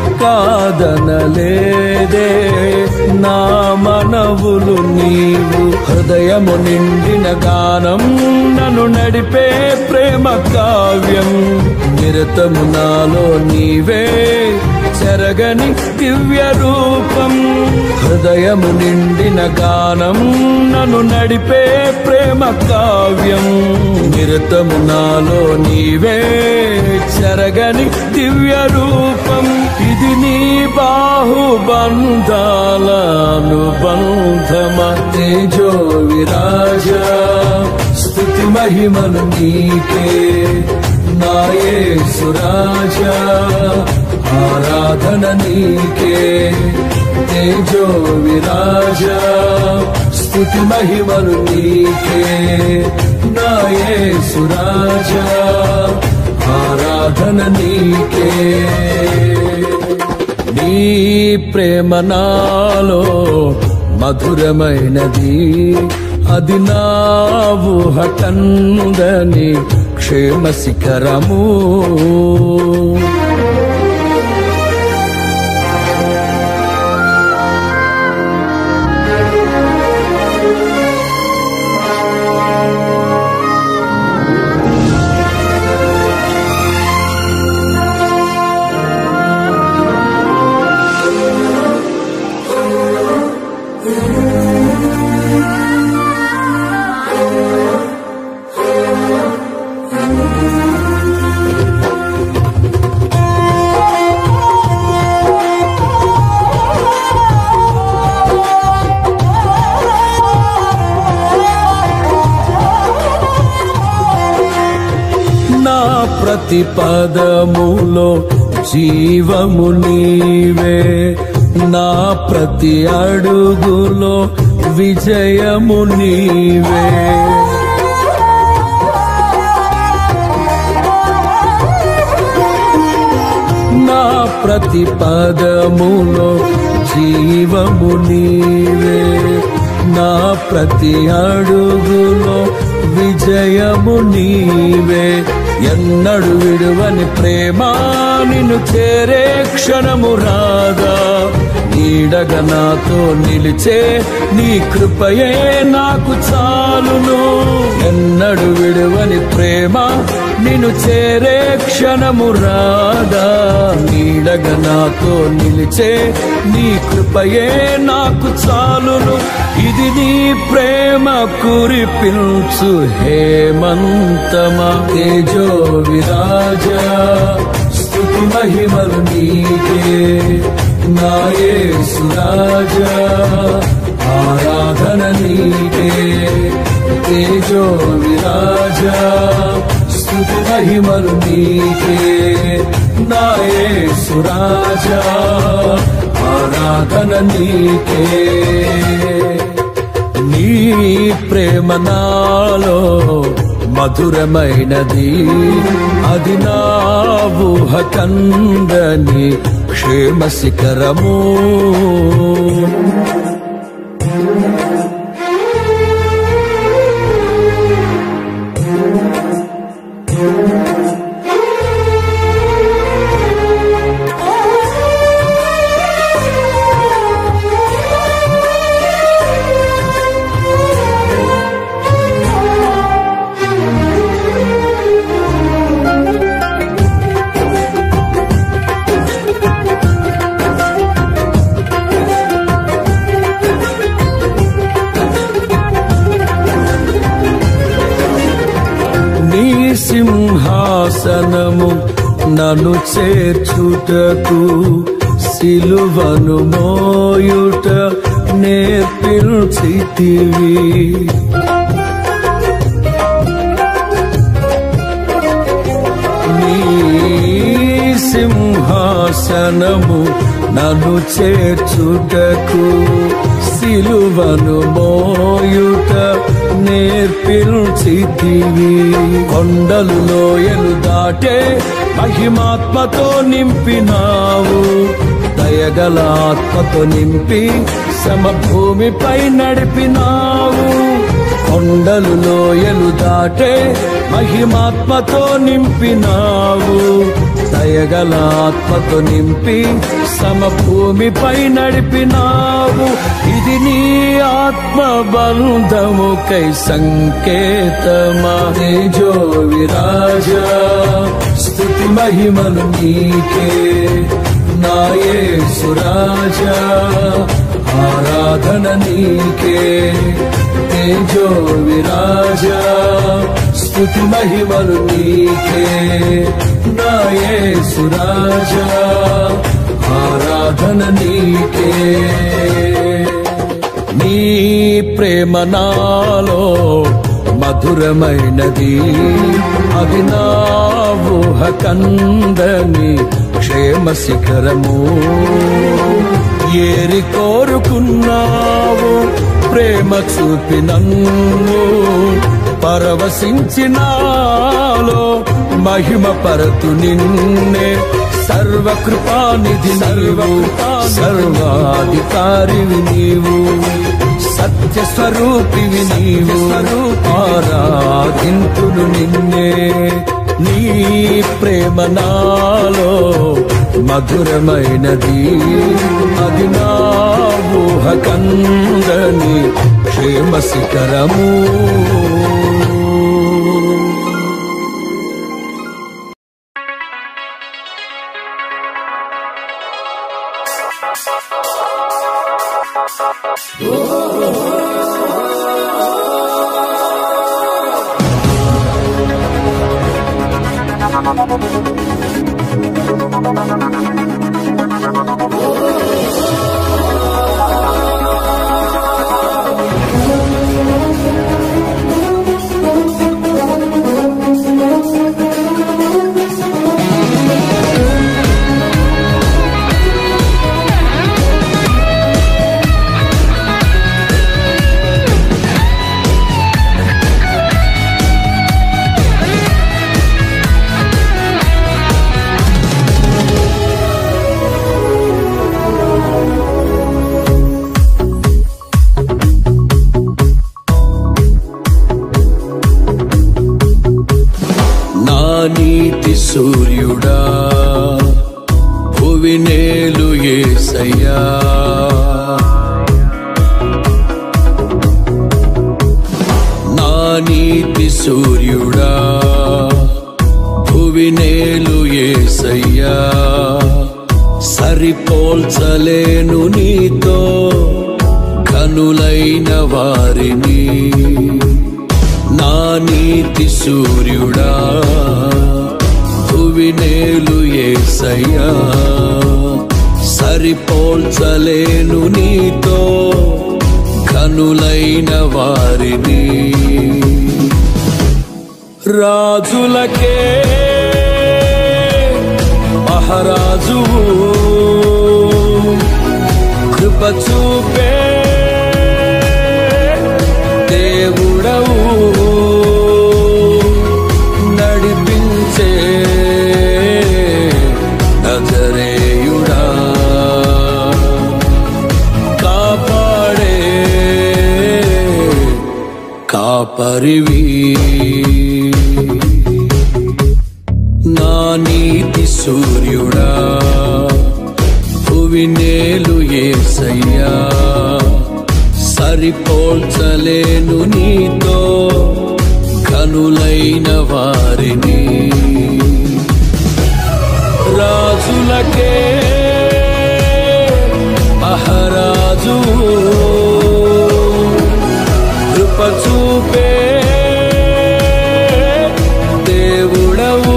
కాదనలేదే నా మనవులు నీవు హృదయము నిండిన గానం నన్ను నడిపే ప్రేమ కావ్యం నిరతము నాలో నీవే చెరగని దివ్య రూపం హృదయము నిండిన గానం నన్ను నడిపే ప్రేమ కావ్యం నిరతము నాలో నీవే చెరగని దివ్య రూపం ఇది నీ బాహుబంధాల అనుబంధమ తేజో విరాజ స్థుతి మహిమలు నీకే నాయే సురాజా ఆరాధన నీకే తేజో విరాజ స్థుతి మహిమలు నీకే నాయే సురాజ ఆరాధన నీకే నీ ప్రేమ నాలో మధురమైనది అది నా ఊహ కందని క్షేమ శిఖరము నా ప్రతి పదములో జీవము నీవే నా ప్రతి అడుగులో విజయము నీవే నా ప్రతి పదములో జీవము నీవే నా ప్రతి అడుగులో విజయము నీవే ఎన్నడు విడువని ప్రేమ నిన్ను చేరే క్షణము రాగా నీడగ నాతో నిలిచే నీ కృపయే నాకు చాలును ఎన్నడు విడువని ప్రేమ నిన్ను చేరే క్షణము రాదా నీడగ నాతో నిలిచే నీ కృపయే నాకు చాలును ఇది నీ ప్రేమ కురిపించు హేమంతమా తేజో విరాజ స్థుతి మహిమలు నీకే నాయే సురాజ ఆరాధన నీకే తేజో విరాజ స్థుతి మహిమలు నీకే నాయే సురాజ ఆరాధన నీకే నీ ప్రేమ నాలో మధురమైనది అది నా ఊహ కందని క్షేమ శిఖరము నీ సింహాసనము నన్ను చేర్చుటకు సిలువను మోయుట నేర్పిల్చితివి నీ సింహాసనము నన్ను చేర్చుటకు సిలువను మోయుట నేర్పిల్చితివి కొండలు లోయలు దాటే మహిమాత్మతో నింపినావు దయగల ఆత్మతో నింపి సమభూమిపై నడిపినావు కొండలు లోయలు దాటే మహిమాత్మతో నింపినావు దయగల ఆత్మతో నింపి సమభూమిపై నడిపినావు ఇది నీ ఆత్మ బంధముకై సంకేతమా తేజో విరాజా స్థుతి మహిమలు నీకే నాయే సురాజా ఆరాధన నీకే తేజో విరాజా స్థుతి మహిమలు నీకే నాయే సురాజా ఆరాధన నీకే నీ ప్రేమ నాలో మధురమైనది అది నా ఊహ కందని క్షేమ శిఖరము ఏరి కోరుకున్నావు ప్రేమ చూపి నన్ను పరవశించినాలో మహిమ పరతు నిన్నే సర్వకృపానిధి సర్వ సర్వాధికారివి నీవు సత్య స్వరూపివి నీవు ఆరాధింతులు నిన్నే నీ ప్రేమ నాలో మధురమైనది అది నా ఊహ కందని క్షేమ శిఖరము నా నీతి సూర్యుడా భువి నేలు ఏసయ్యా నా నీతి సూర్యుడా భువి నేలు ఏసయ్యా సరిపోల్చలేను నీతో కనులైన వారిని నా నీతి సూర్యుడా భువి నేలు ఏసయ్యా సరిపోల్చలేను నీతో కనులైన వారిని రాజులకే మహారాజు కృప చూపే దేవుడవు నడిపించే నజరేయుడా కాపాడే కాపరివి నా నీతి సూర్యుడా భువి నేలు ఏసయ్యా సరిపోల్చలేను నీతో కనులైన వారిని రాజులకే మహారాజు కృప చూపే దేవుడవు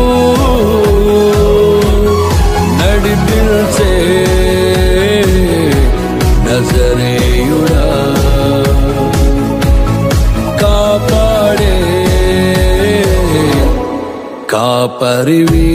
నడిపించే నజరేయుడా కాపాడే కాపరివి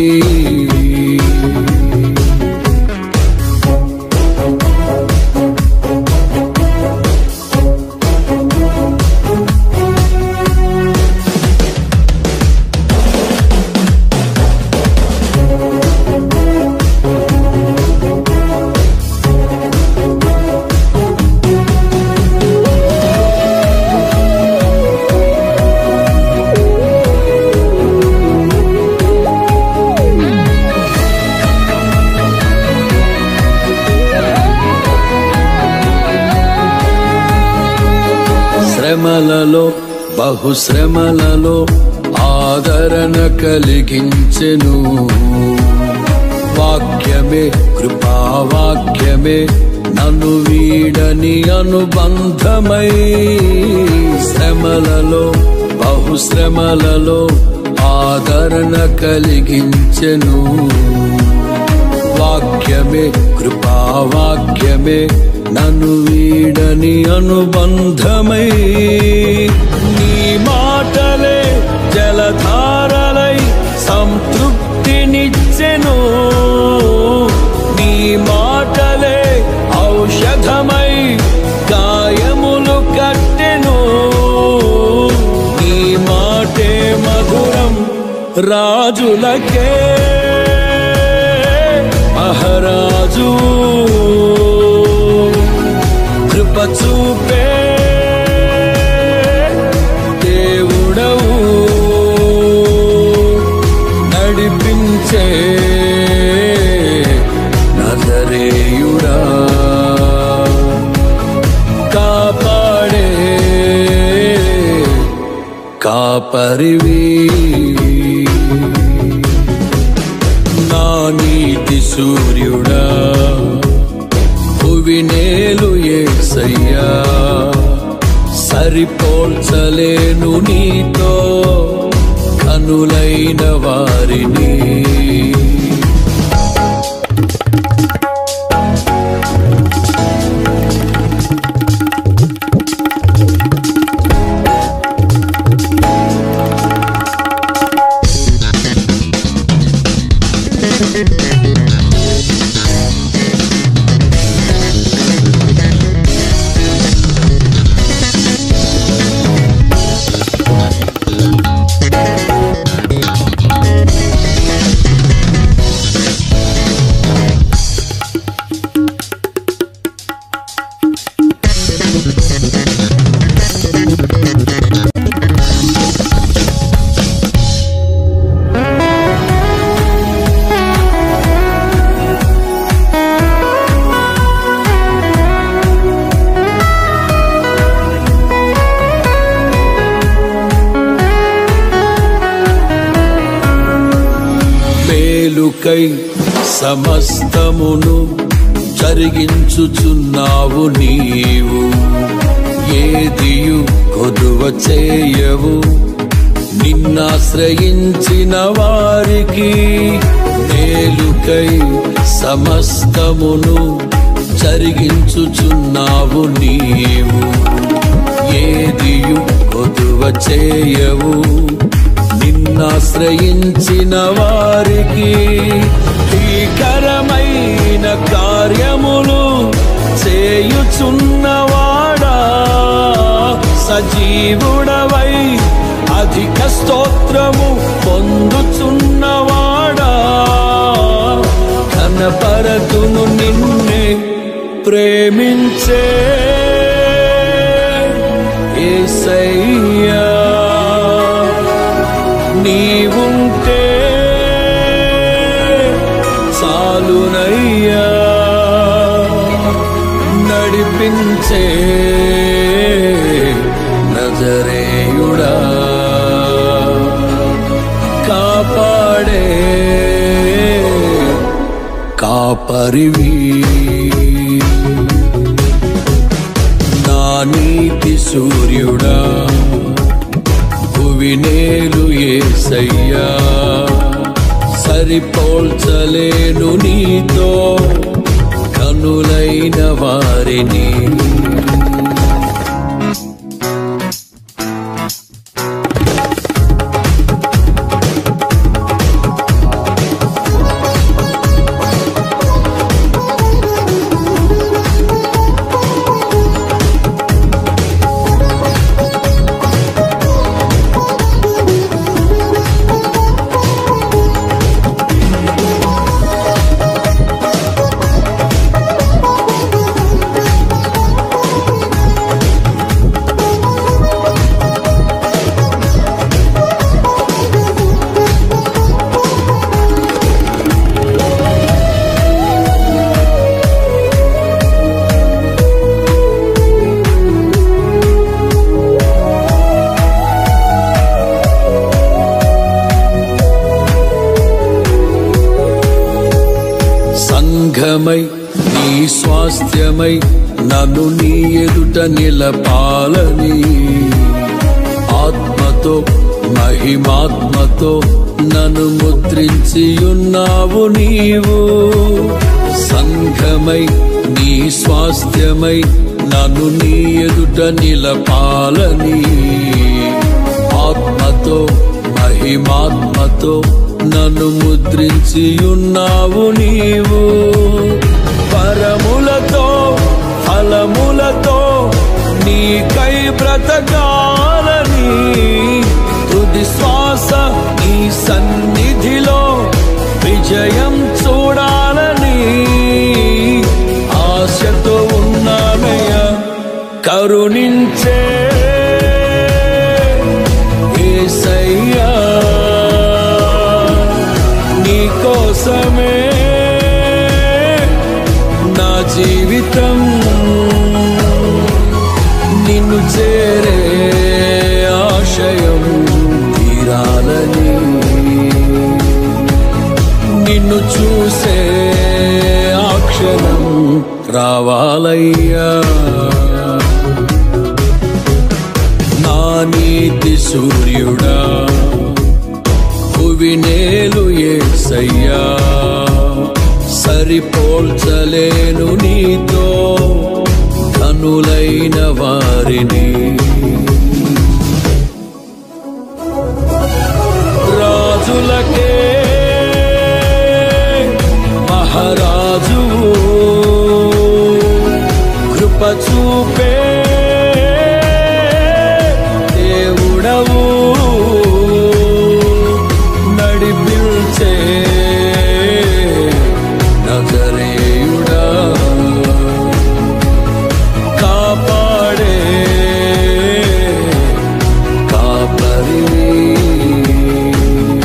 శ్రమలలో బహుశ్రమలలో ఆదరణ కలిగించెను వాక్యమే కృపావాక్యమే నన్ను వీడని అనుబంధమై శ్రమలలో బహుశ్రమలలో ఆదరణ కలిగించెను వాక్యమే కృపావాక్యమే నన్ను వీడని అనుబంధమై నీ మాటలే జలధారలై సంతృప్తినిచ్చెను నీ మాటలే ఔషధమై గాయములు కట్టెను నీ మాటే మధురం రాజులకే మహారాజు కృప చూపే దేవుడవు నడిపించే నజరేయుడా కాపాడే కాపరివి నా నీతి సూర్యుడా భువినేలు ఏసయ్యా సరిపోల్చలేను నీతో కనులైన వారిని మేలుకై సమస్తమును జరిగించుచున్నావు నీవు ఏదియు కొదువ చేయవు నిన్నాశ్రయించిన వారికి మేలుకై సమస్తమును జరిగించుచున్నావు నీవు ఏదియు కొదువ చేయవు నిన్నాశ్రయించిన వారికి భీకరమైన కార్యములు చేయుచున్నవాడా సజీవుడవై అధిక స్తోత్రము పొందుచున్నవాడా కనపరతును నిన్నే ప్రేమించే ఏసయ్యా నీవుంటే చాలునయ్యా నడిపించే నజరేయుడా కాపాడే కాపరివి నా నీతి సూర్యుడా భువినేలు ఏసయ్యా సరిపోల్చలేను నీతో కనులైన వారిని సంఘమై నీ స్వాస్థ్యమై నన్ను నీ ఎదుట నిలపాలని ఆత్మతో మహిమాత్మతో నన్ను ముద్రించి ఉన్నావు నీవు సంఘమై నీ స్వాస్థ్యమై నన్ను నీ ఎదుట నిలపాలని ఆత్మతో మహిమాత్మతో నన్ను ముద్రించి ఉన్నావు నీవు పరములతో ఫలములతో నీకై బ్రతకాలని తుది శ్వాస నీ సన్నిధిలో విజయం చూడాలని ఆశతో ఉన్నానయ్య కరుణించే యేసయ్యా నీ కోసమే నా జీవితం నిన్ను చేరే ఆశయం తీరాలని నిన్ను చూసే ఆ క్షణం రావాలయ్యా నా నీతి సూర్యుడా భువినేలు ఏసయ్యా సరిపోల్చలేను నీతో కనులైన వారిని రాజులకే మహారాజు కృప చూపే దేవుడవు నడిపించే నజరేయుడా కాపాడే కాపరి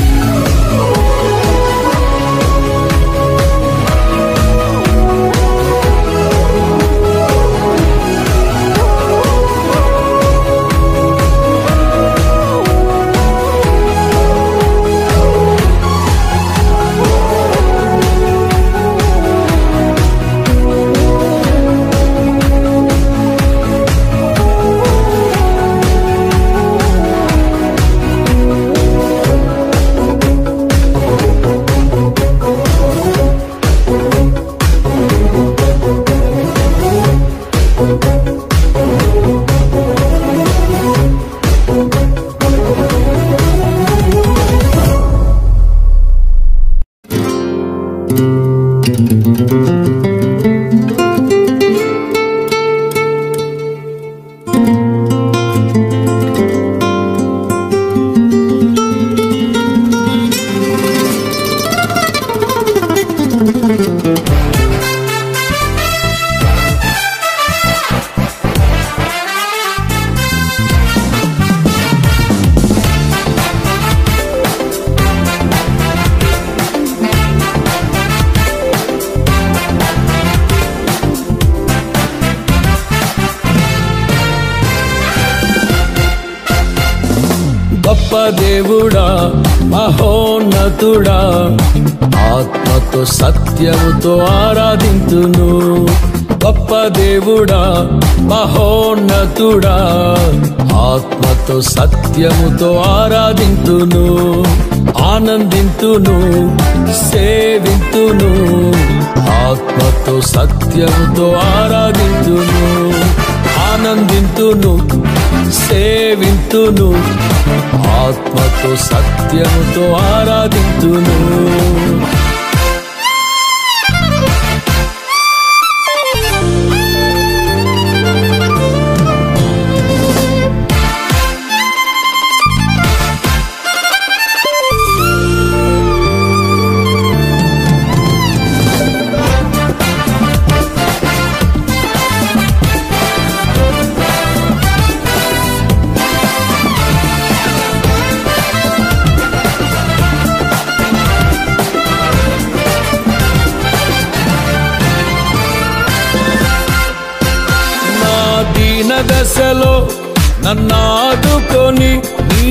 గొప్ప దేవుడా మహోన్నతుడా ఆత్మతో సత్యముతో ఆరాధింతును గొప్ప దేవుడా మహోన్నతుడా ఆత్మతో సత్యముతో ఆరాధింతును ఆనందింతును సేవింతును ఆత్మతో సత్యముతో ఆరాధింతును ఆనందింతును సేవింతును ఆత్మతో సత్యముతో ఆరాధింతును నా దీన దశలో నన్నాదుకొని నీ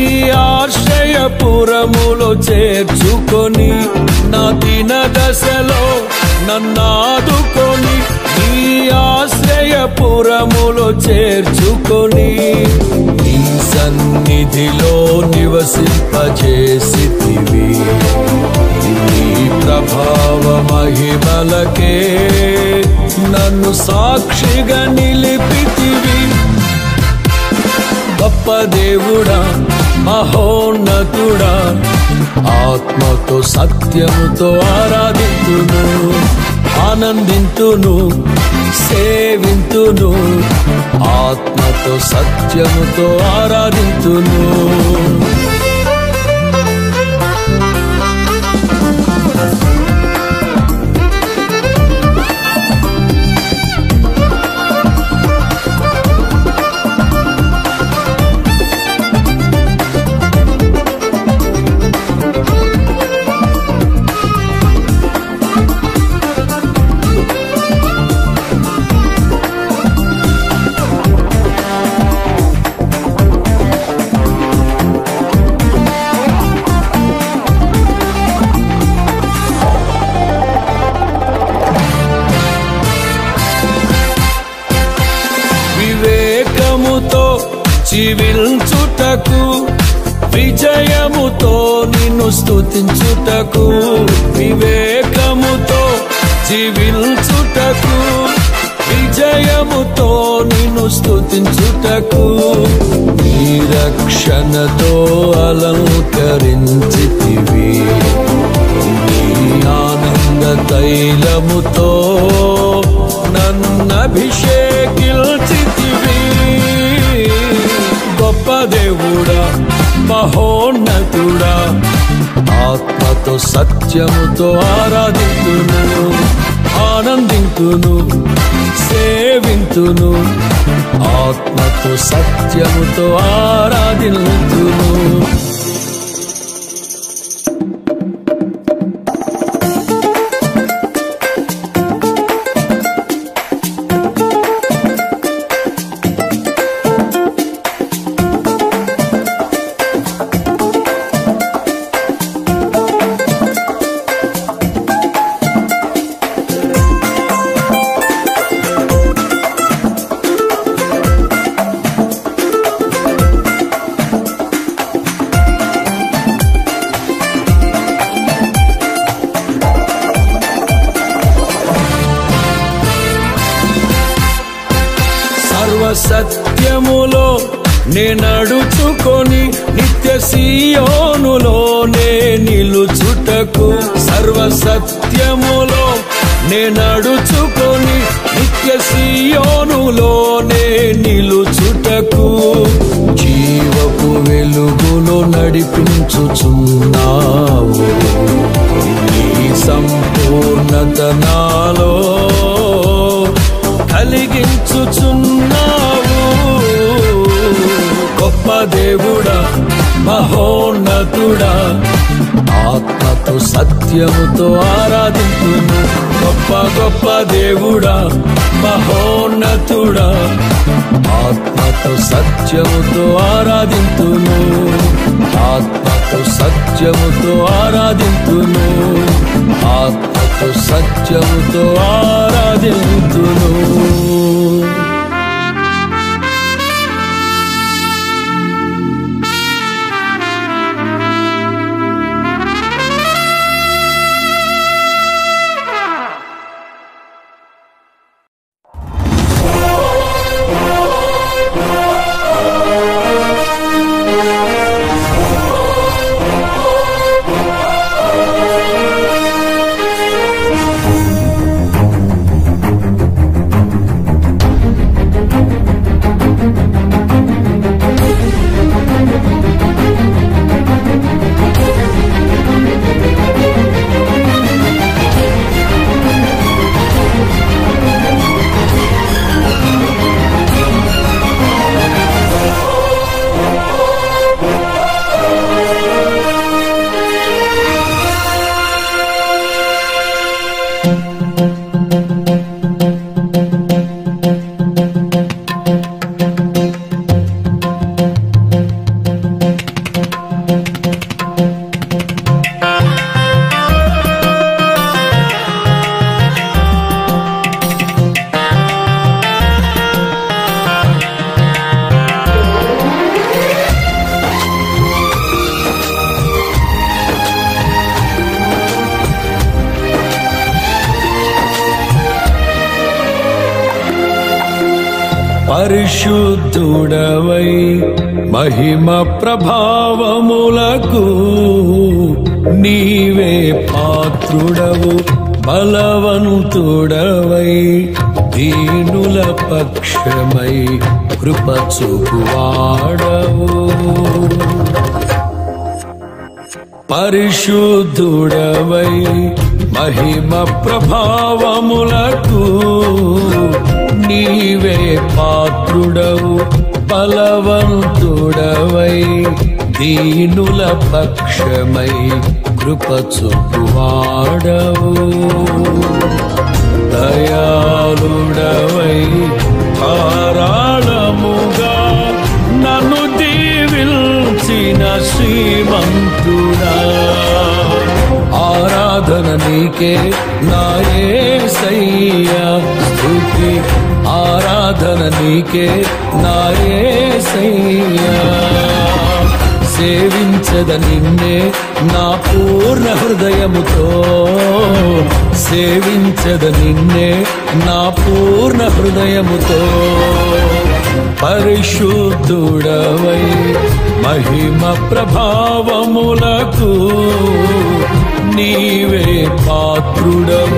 ఆశ్రయపురములో చేర్చుకొని నా దీన దశలో నన్నాదుకొని నీ ఆశ్రయపురములో చేర్చుకొని నీ సన్నిధిలో నివసింపజేసితివి నీ ప్రభావ మహిమలకే నన్ను సాక్షిగా నిలిపితివి గొప్ప దేవుడా మహోన్నతుడా ఆత్మతో సత్యముతో ఆరాధింతును ఆనందింతును సేవింతును ఆత్మతో సత్యముతో ఆరాధింతును వివేకముతో జీవించుటకు విజయముతో నిన్ను స్తుతించుటకు వివేకముతో జీవించుటకు విజయముతో నిన్ను స్తుతించుటకు నీ రక్షణతో అలంకరించితివి నీ ఆనంద తైలముతో నన్నభిషేకిల్చితివి గొప్ప దేవుడా మహోన్నతుడా ఆత్మతో సత్యముతో ఆరాధింతును ఆనందింతును సేవింతును ఆత్మతో సత్యముతో ఆరాధింతును సర్వసత్యములో నేనడుచుకొని నిత్య సీయోనులోనే నిలుచుటకు సర్వసత్యములో నేనడుచుకొని నిత్య సీయోనులోనే నిలుచుటకు జీవపు వెలుగులో నడిపించుచున్నావు నీ సంపూర్ణత నాలో కలిగించుచున్నావు గొప్ప దేవుడా మహోన్నతుడా ఆత్మతో సత్యముతో ఆరాధింతును గొప్ప గొప్ప దేవుడా మహోన్నతుడా ఆత్మతో సత్యముతో ఆరాధింతును ఆత్మతో సత్యముతో ఆరాధింతును ఆత్మతో సత్యముతో ఆరాధింతును పరిశుద్ధుడవై మహిమ ప్రభావములకు నీవే పాత్రుడవు బలవంతుడవై దీనుల పక్షమై కృప చూపువాడవు పరిశుద్ధుడవై మహిమ ప్రభావములకు నీవే పాత్రుడవు బలవంతుడవై దీనుల పక్షమై కృప చూపువాడవు దయాళుడవై ధారాళముగా నన్ను దీవిల్చిన శ్రీమంతుడా ఆరాధన నీకే నాయే సయ్యా స్థుతి ఆరాధన నీకే నాయే సయ్యా సేవించద నిన్నే నా పూర్ణ హృదయముతో సేవించద నిన్నే నా పూర్ణ హృదయముతో పరిశుద్ధుడవై మహిమ ప్రభావములకు నీవే పాత్రుడవు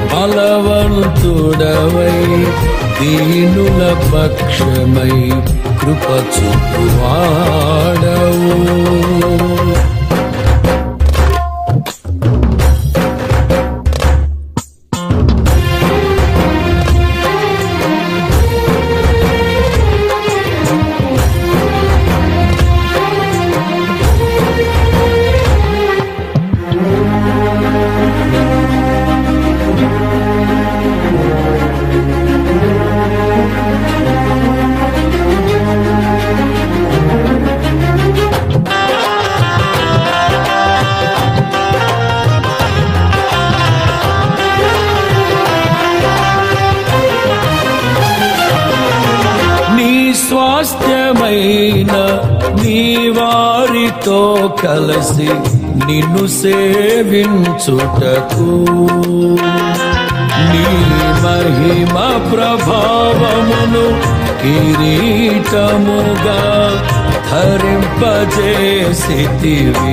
బలవంతుడవై దీనుల పక్షమై కృప చూపువాడవు నీ స్వాస్థ్యమైన నీ వారితో కలిసి నిన్ను సేవించుటకు నీ మహిమ ప్రభావమును కిరీటముగా ధరింపజేసితివి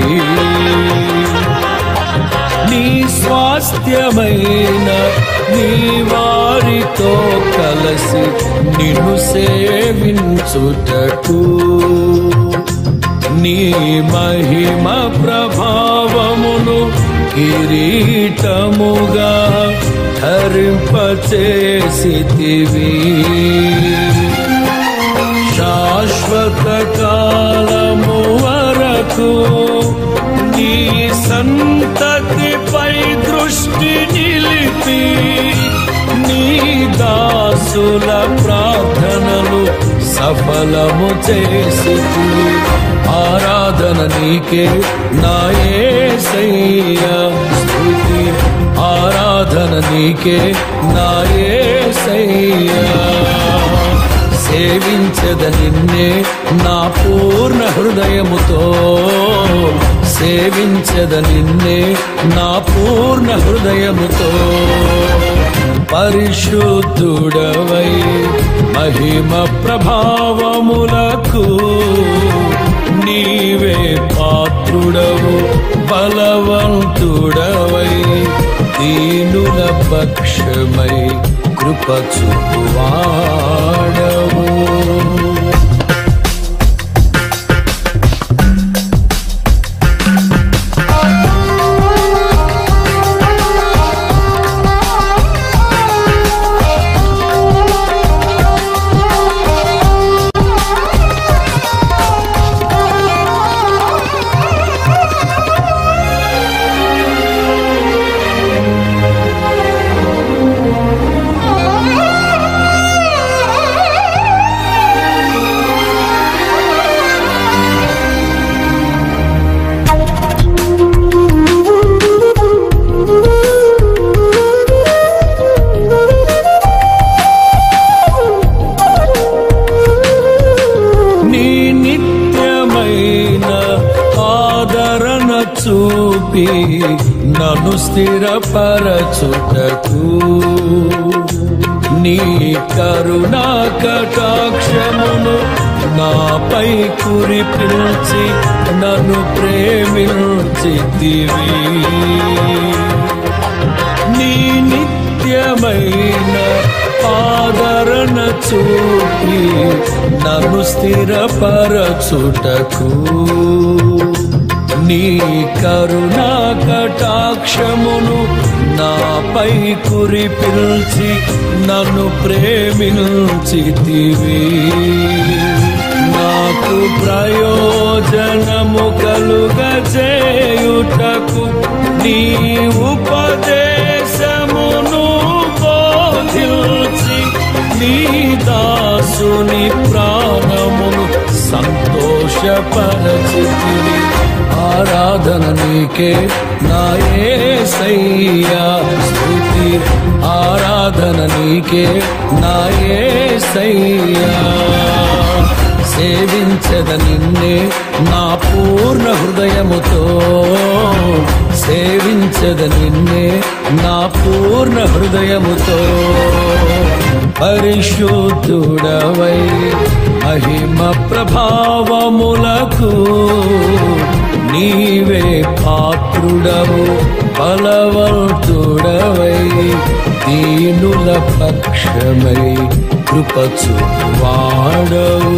నీ స్వాస్థ్యమైన నీ వారితో కలసి నిన్ను సేవించుటకు నీ మహిమ ప్రభావమును కిరీటముగా ధరింపచేసితివి శాశ్వత కాలము వరకు నీ సంతతిపై దృష్టి నిలిపి నీ దాసుల ప్రార్థనలు సఫలము చేసి ఆరాధన నీకే నాయే సయ్యా స్థుతి ఆరాధన నీకే నాయే సయ్యా సేవించద నిన్నే నా పూర్ణ హృదయముతో సేవించద నిన్నే నా పూర్ణ హృదయముతో పరిశుద్ధుడవై మహిమ ప్రభావములకు నీవే పాత్రుడవు బలవంతుడవై దీనుల పక్షమై కృప చూపువాడవు నీ నిత్యమైన ఆదరణ చూపి నన్ను స్థిరపరచుటకు నీ కరుణా కటాక్షమును నాపై కురిపించి నన్ను ప్రేమించితివి నీ నిత్యమైన ఆదరణ చూపి నన్ను స్థిరపరచుటకు నీ కరుణా కటాక్షమును నాపై కురిపిల్చి నన్ను ప్రేమించితివి నాకు ప్రయోజనము కలుగజేయుటకు నీ ఉపదేశమును బోధించి నీ దాసుని ప్రాణమును సంతోషపరచితివి ఆరాధన నీకే నా యేసయ్యా స్తుతి ఆరాధన నీకే నా యేసయ్యా సేవించద నిన్నే నా పూర్ణ హృదయముతో సేవించద నిన్నే నా పూర్ణ హృదయముతో పరిశుద్ధుడవై మహిమ ప్రభావములకు నీవే పాత్రుడవు బలవంతుడవై దీనుల పక్షమై కృపచు వాడవు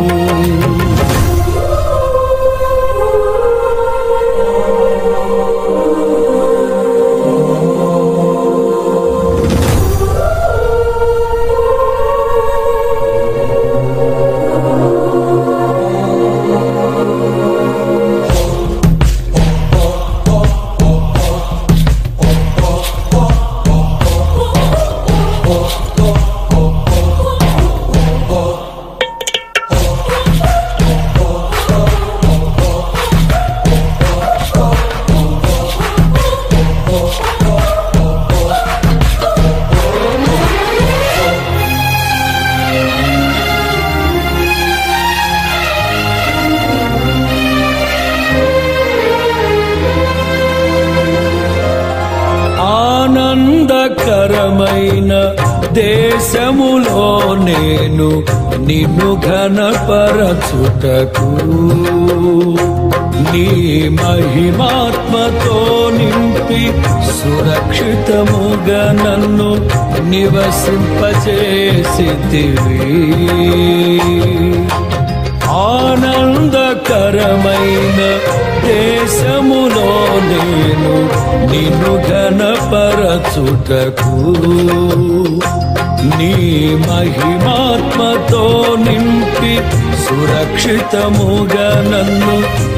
ఆనందకరమైన దేశములో నేను నిన్ను ఘనపరచుటకు నీ మహిమాత్మతో నింపి సురక్షితముగా నన్ను నివసింపచేసితివి ఆనందకరమైన దేశములో నేను నిన్ను ఘనపరచుటకు నీ మహిమాత్మతో నింపి సురక్షితముగా నన్ను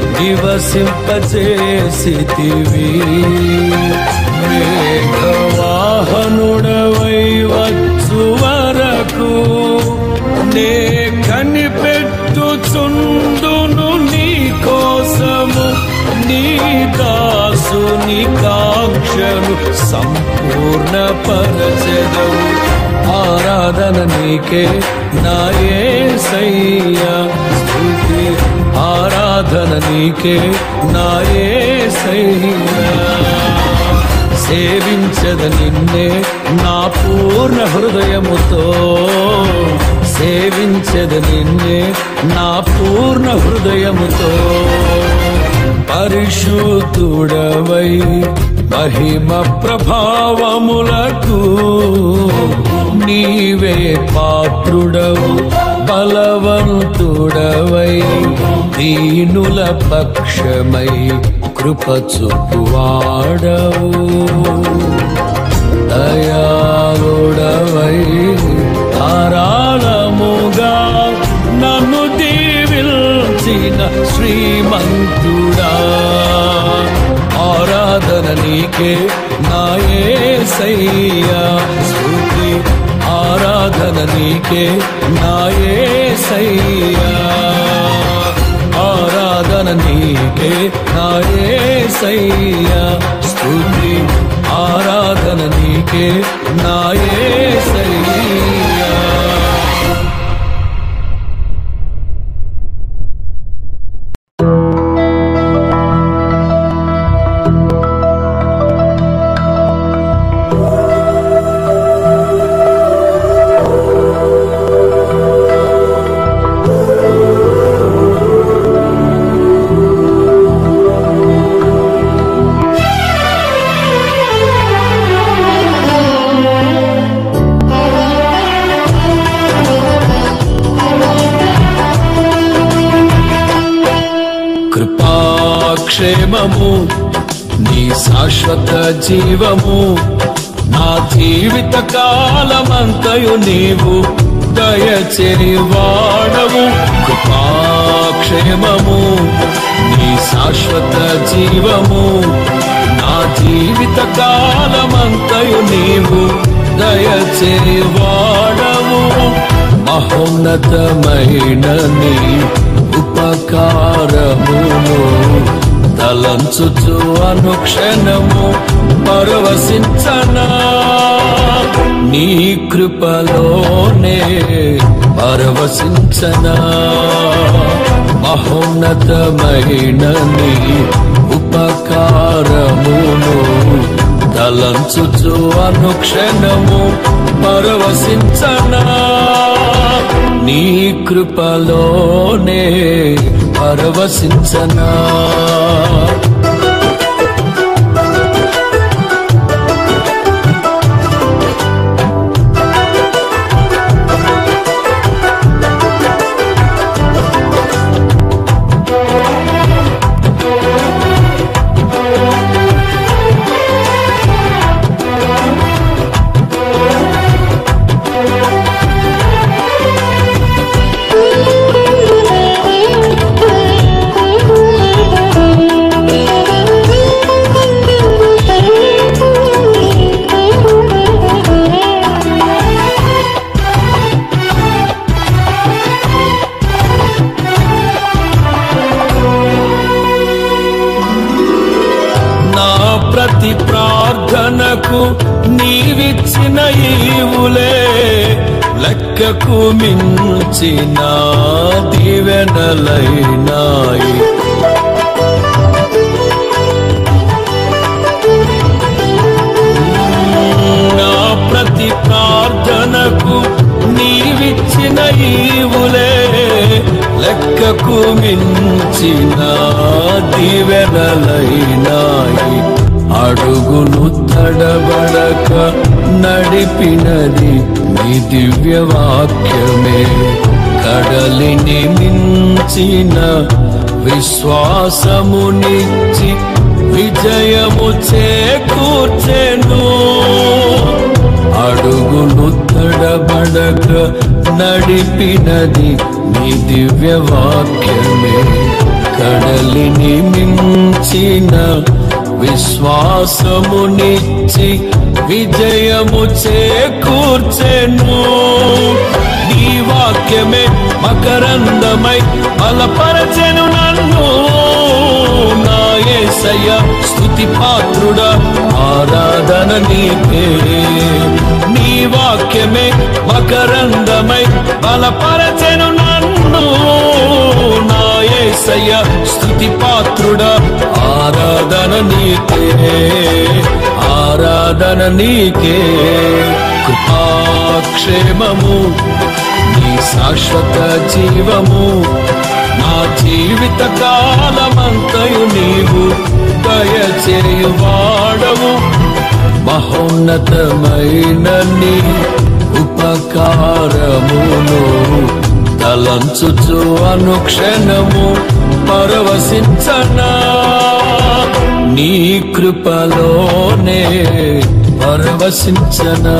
నివసింపచేసితివి మేఘవాహనుడవై వచ్చు వరకు నే కనిపెట్టుచుండును నీ కోసము నీ దాసుని కాంక్షను సంపూర్ణ పరచెదవు ఆరాధన నీకే నా యేసయ్యా స్తుతి ఆరాధన నీకే నా యేసయ్యా సేవించద నిన్నే నా పూర్ణ హృదయముతో సేవించద నిన్నే నా పూర్ణ హృదయముతో పరిశుద్ధుడవై మహిమ ప్రభావములకు నీవే పాత్రుడవు బలవంతుడవై దీనుల పక్షమై కృపచుపువాడవు దయాళుడవై ధారాళముగా నన్ను దీవిల్చిన శ్రీమంతుడా ఆరాధన నీకే నా యేసయ్యా స్తుతి ఆరాధన నీకే నా యేసయ్యా ఆరాధన నీకే నా యేసయ్యా స్తుతి ఆరాధన నీకే నా యేసయ్యా క్షేమము నీ శాశ్వత జీవము నా జీవిత కాలమంతయు నీవు దయచేవాడవు కృపాక్షేమము నీ శాశ్వత జీవము నా జీవిత కాలమంతయు నీవు దయచేవాడవు మహోన్నతమైన నీ ఉపకారమును తలంచుచు అనుక్షణము పరవశించనా నీ కృపలోనే పరవశించనా మహోన్నతమైన నీ ఉపకారమును తలంచుచు అనుక్షణము పరవశించనా నీ కృపలోనే పరవశించనా నా ప్రతి ప్రార్థనకు నీవిచ్చిన ఈవులే లెక్కకు మించిన దీవెనలైనాయి నా ప్రతి ప్రార్థనకు నీవిచ్చిన ఈవులే లెక్కకు మించిన దీవెనలైనాయి అడుగులు తడబడక నడిపినది నీ దివ్య వాక్యమే కడలిని మించిన విశ్వాసమునిచ్చి విజయము చేకూర్చెను అడుగులు తడబడక నడిపినది నీ దివ్య వాక్యమే కడలిని మించిన విశ్వాసమునిచ్చి విజయము చేకూర్చెను నీ వాక్యమే మకరందమై బలపరచెను నన్ను నా యేసయ్య స్తుతి పాత్రుడా ఆరాధన నీకే నీ వాక్యమే మకరందమై బలపరచెను నన్ను నా యేసయ్య స్తుతి పాత్రుడా ఆరాధన నీకే ఆరాధన నీకే కృపాక్షేమము నీ శాశ్వత జీవము నా జీవిత కాలమంతయు నీవు దయచేయువాడవు మహోన్నతమైన నీ ఉపకారమును తలంచుచు అనుక్షణము పరవశించనా నీ కృపలోనే పరవశించనా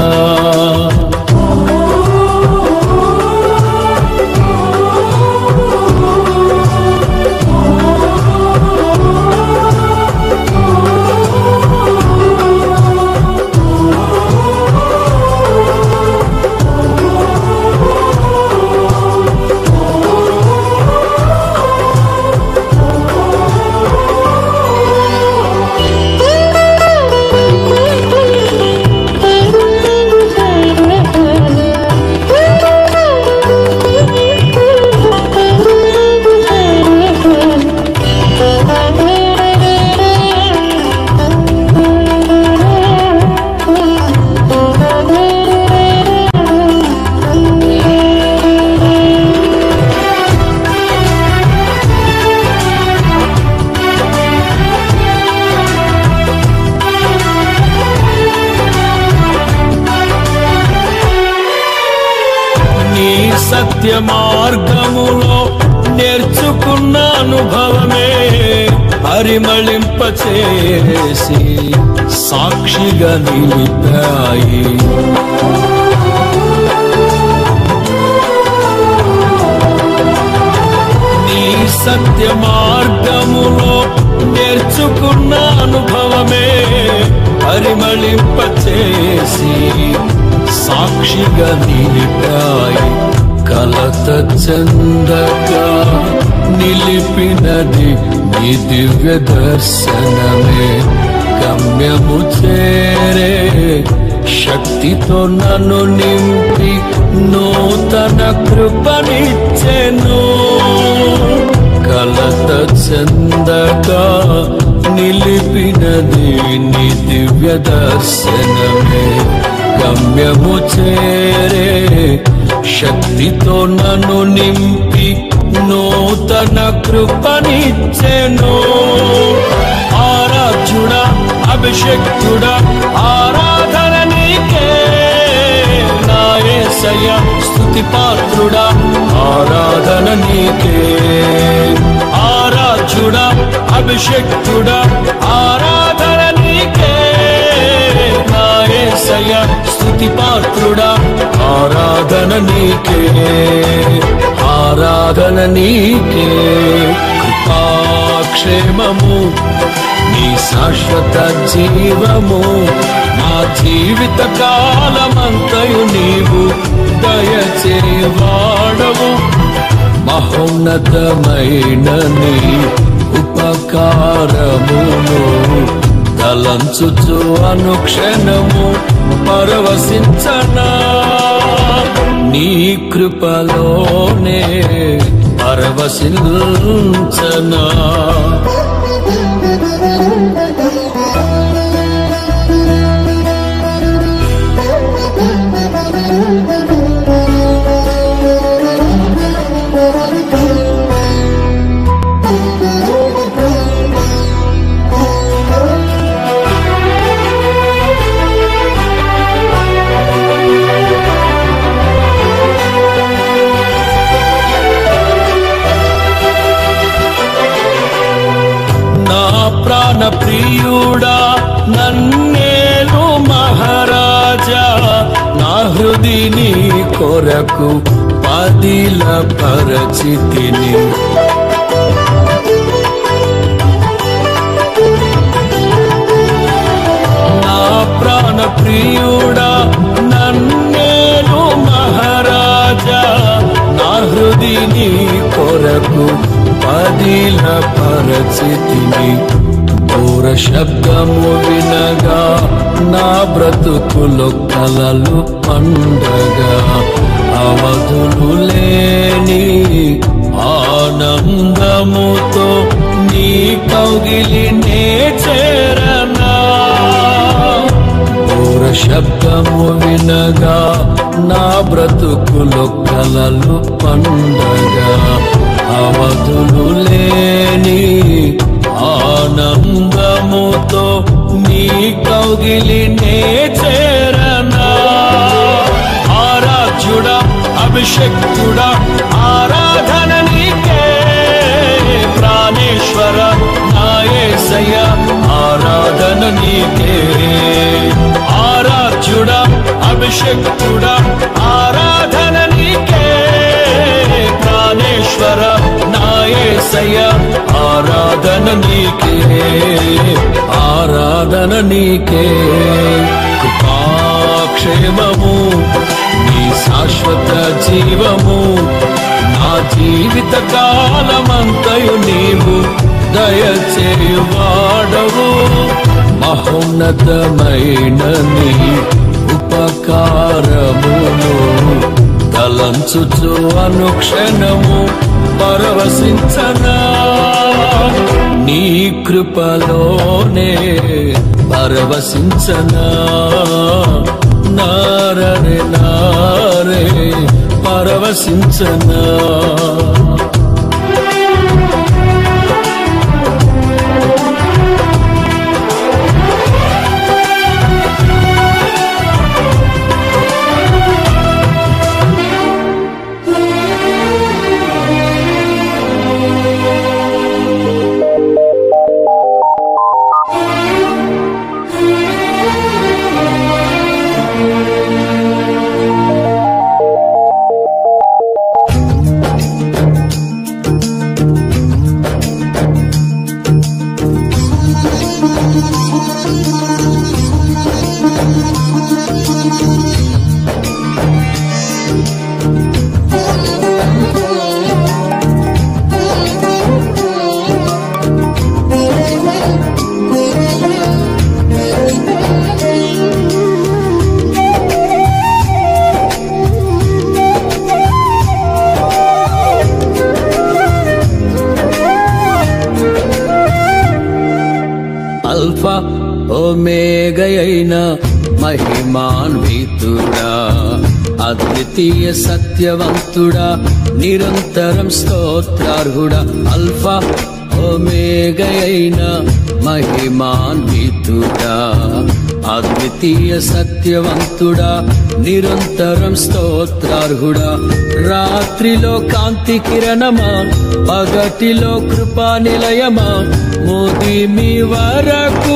నీ సత్య మార్గములో నేర్చుకున్న అనుభవమే పరిమళింపచేసి సాక్షిగా నిలిపాయి నీ సత్య మార్గములో నేర్చుకున్న అనుభవమే పరిమళింపచేసి సాక్షిగా నిలిపాయి కలత చెందగా నిలిపినది నీ దివ్య దర్శనమే గమ్యము చేరే శక్తితో నన్ను నింపి నూతన కృపనిచ్చెను కలత చెందగా నిలిపినది నీ దివ్య దర్శనమే గమ్యము చేరే శక్తితో నన్ను నింపి నూతన కృపనిచ్చెను ఆరాధ్యుడా అభిషక్తుడా ఆరాధన నీకే నా యేసయ్య స్తుతి పాత్రుడా ఆరాధన నీకే ఆరాధ్యుడా అభిషక్తుడా ఆరాధన నీకే నా యేసయ్య స్తుతి పాత్రుడా ఆరాధన నీకే ఆరాధన నీకే కృపాక్షేమము నీ శాశ్వత జీవము నా జీవిత కాలమంతయు నీవు దయచేవాడవు మహోన్నతమైన నీ ఉపకారమును తలంచుచు అనుక్షణము పరవశించనా నీ కృపలోనే పరవశించనా నా ప్రాణ ప్రియుడా నన్నేలు మహారాజా నా హృదిని కొరకు పదిల పరచితిని నా ప్రాణ ప్రియుడా నన్నేలు మహారాజా నా హృదిని కొరకు పదిల పరచితిని దూర శబ్దము వినగా నా బ్రతుకులు కలలు పండగా అవధులు లేని ఆనందముతో నీ కౌగిలి నే చేరనా దూర శబ్దము వినగా నా బ్రతుకులు కలలు పండగా అవధులు లేని ఆనందముతో నీ కౌగిలి నే చేరనా ఆరాధ్యుడా అభిషక్తుడా ఆరాధన నీకే ప్రాణేశ్వర నాయసయ్య ఆరాధన నీకే ఆరాధ్యుడా అభిషక్తుడా ఆరాధన నీకే ప్రాణేశ్వర నాయసయ్య ఆరాధన నీకే ఆరాధన నీకే కృపాక్షేమము నీ శాశ్వత జీవము నా జీవిత కాలమంతయు నీవు దయచేవాడవు మహోన్నతమైన నీ ఉపకారమును తలంచుచు అనుక్షణము పరవశించనా నీ కృపలోనే పరవశించనా నారరే నారే పరవశించనా ఓమేగయైన మహిమాన్వితుడా అద్వితీయ సత్యవంతుడా నిరంతరం స్తోత్రార్హుడా అల్ఫా ఓమేగయైన మహిమాన్వితుడా అద్వితీయ సత్యవంతుడా నిరంతరం స్తోత్రార్హుడా రాత్రిలో కాంతి కిరణమా పగటిలో కృపా నిలయమా మోది మీ వరకు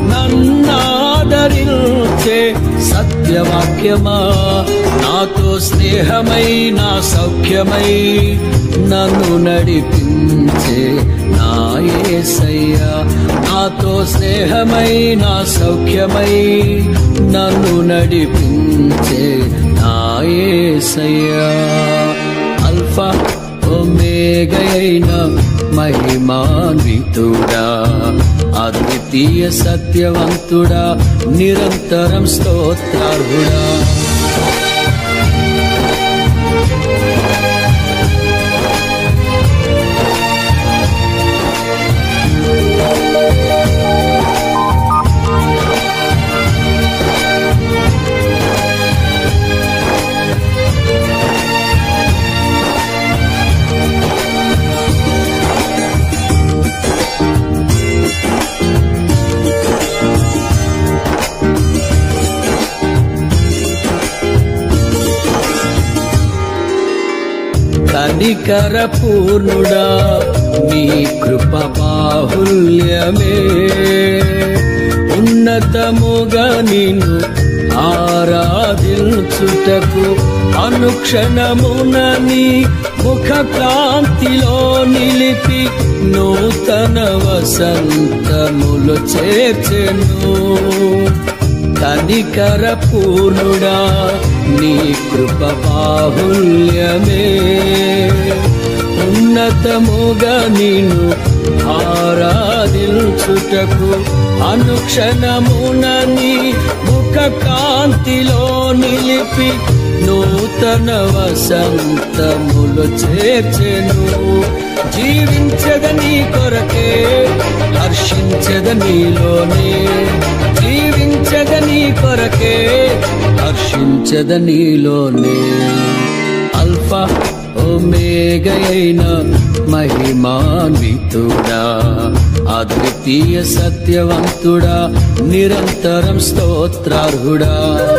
నన్నాదరించే సత్యవాక్యమా నాతో స్నేహమై నా సౌఖ్యమై నన్ను నడిపించే నా యేసయ్యా నాతో స్నేహమై నా సౌఖ్యమై నన్ను నడిపించే నా యేసయ్యా అల్ఫా ఒమేగైన మహిమాన్వితుడా అద్వితీయ సత్యవంతుడా నిరంతరం స్తోత్రార్హుడా కనికర పూర్ణుడా నీ కృప బాహుల్యమే ఉన్నతముగా నిన్ను ఆరాధించుటకు అనుక్షణమున నీ ముఖ కాంతిలో నిలిపి నూతన వసంతములు చేర్చెను కనికర పూర్ణుడా నీ కృప బాహుల్యమే ఉన్నతముగా నిన్ను ఆరాధించుటకు అనుక్షణమున నీ ముఖ కాంతిలో నిలిపి నూతన వసంతములు చేర్చెను జీవించదని కొరకే హర్షించదనిలోనే జీవించదని కొరకే హర్షించదనిలోనే అల్ఫా ఓమేగయైన మహిమాన్వితుడా అద్వితీయ సత్యవంతుడా నిరంతరం స్తోత్రార్హుడా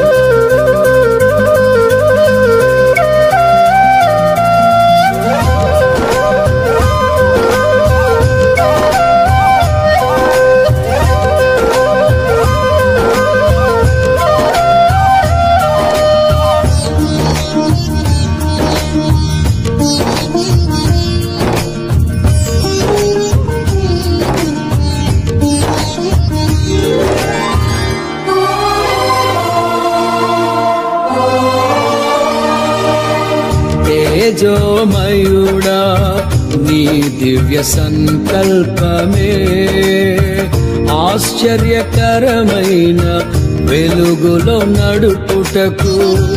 తేజోమయుడా నీ దివ్య సంకల్పమే ఆశ్చర్యకరమైన వెలుగులో నడుపుటకు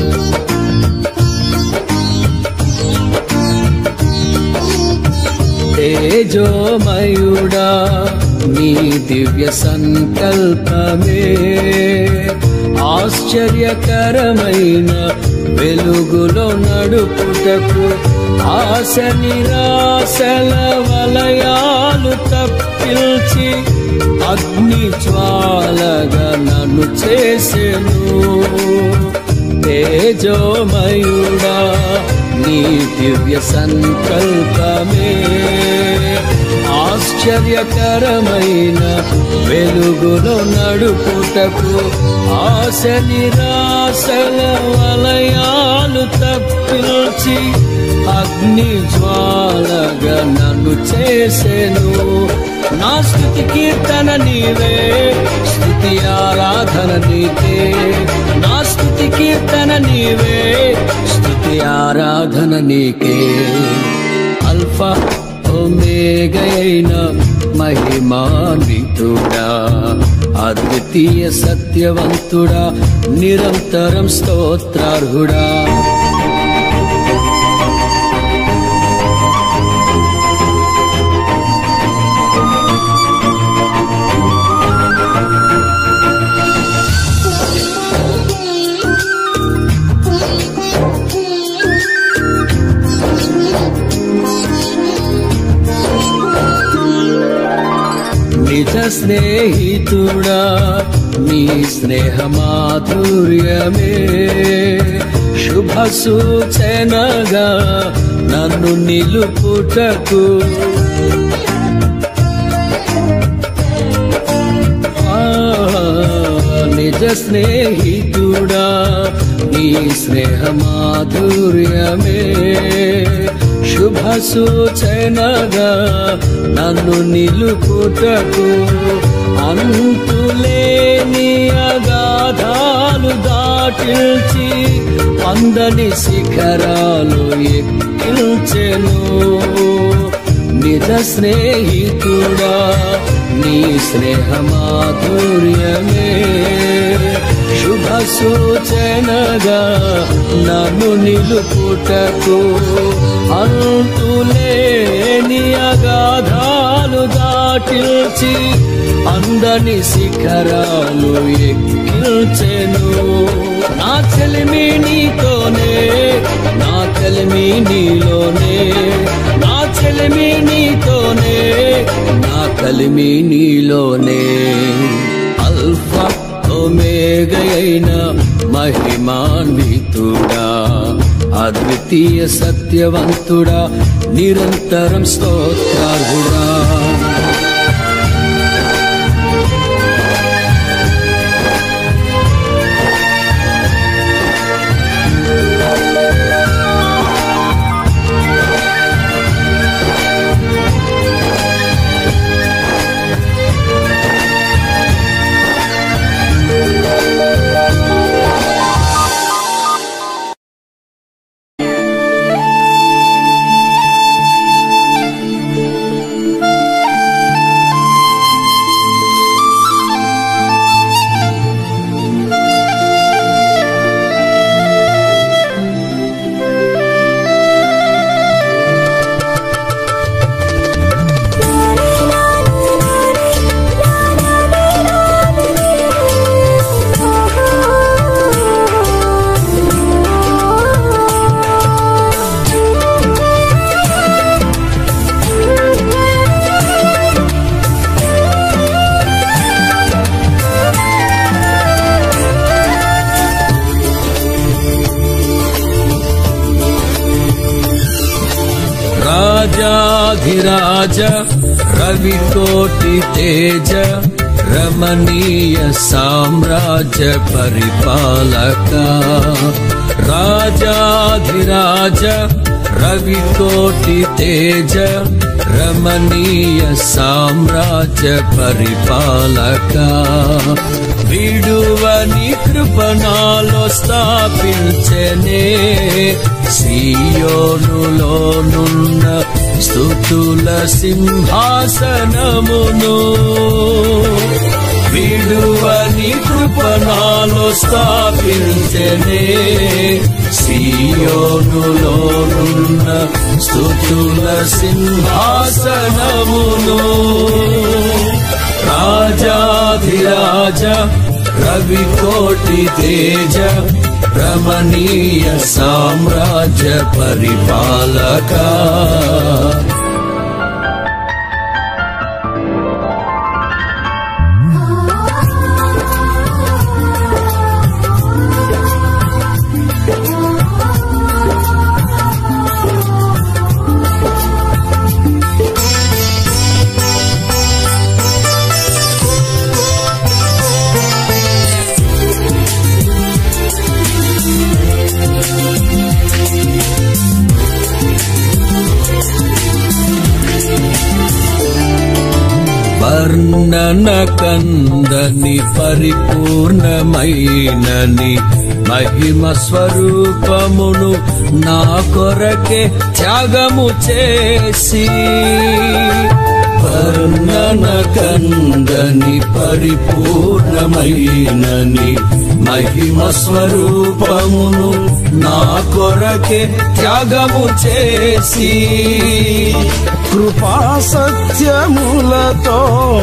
తేజోమయుడా నీ దివ్య సంకల్పమే ఆశ్చర్యకరమైన వెలుగులో నడుపుటకు ఆశ నిరాశల వలయాలు తప్పిల్చి అగ్ని జ్వాలగా నన్ను చేసెను తేజోమయుడా నీ దివ్య సంకల్పమే ఆశ్చర్యకరమైన వెలుగులో నడుపుటకు ఆశ నిరాశల వలయాలు తప్పిల్చి అగ్ని జ్వాలగా నన్ను చేసెను నా స్థుతి కీర్తన నీవే స్థుతి ఆరాధన నీకే నా స్థుతి కీర్తన నీవే స్థుతి ఆరాధన నీకే అల్ఫా ఓమేగైన మహిమాన్వితుడా అద్వితీయ సత్యవంతుడా నిరంతరం స్తోత్రార్హుడా స్నేహితుడా నీ స్నేహ మాధుర్యమే శుభ సూచనగా నన్ను నిలుపుటకు ఆ, నిజ స్నేహితుడా నీ స్నేహ మాధుర్యమే శుభ సూచనగా నన్ను నిలుపుటకు అంతులేని అగాధాలు దాటిల్చి అందని శిఖరాలు ఎక్కించెను నిజ స్నేహితుడా నీ స్నేహ మాధుర్యమే శుభ సూచనగా నన్ను నిలుపుటకు అంతులేని అగాధాలు దాటిల్చి అందని శిఖరాలు ఎక్కిల్చెను నా చెలిమి నీతోనే నా చెలిమి నీలోనే నా చెలిమి నీతోనే నా కలిమి నీలోనే అల్ఫా ఒమేగయైన మహిమాన్వితుడా అద్వితీయ సత్యవంతుడా నిరంతరం స్తోత్రార్హుడా రాజాధిరాజ రవికోటి తేజ రమణీయ సామ్రాజ్య పరిపాలక రాజాధిరాజ రవికోటి తేజ రమణీయ సామ్రాజ్య పరిపాలక విడువని కృపణాలో స్థాపించనే సియోనులోనున్న స్థుతుల సింహాసనమును విడువని కృపణాలో స్థాపించనే సియోనులోనున్న స్థుతుల సింహాసనమును రాజాధిరాజ రవికోటి తేజ రమణీయ సామ్రాజ్య పరిపాలక వర్ణన కందని పరిపూర్ణమైనని మహిమ స్వరూపమును నా కొరకే త్యాగము చేసి వర్ణన కందని పరిపూర్ణమైనని మహిమ స్వరూపమును నా కొరకే త్యాగము చేసి కృపా సత్యములతో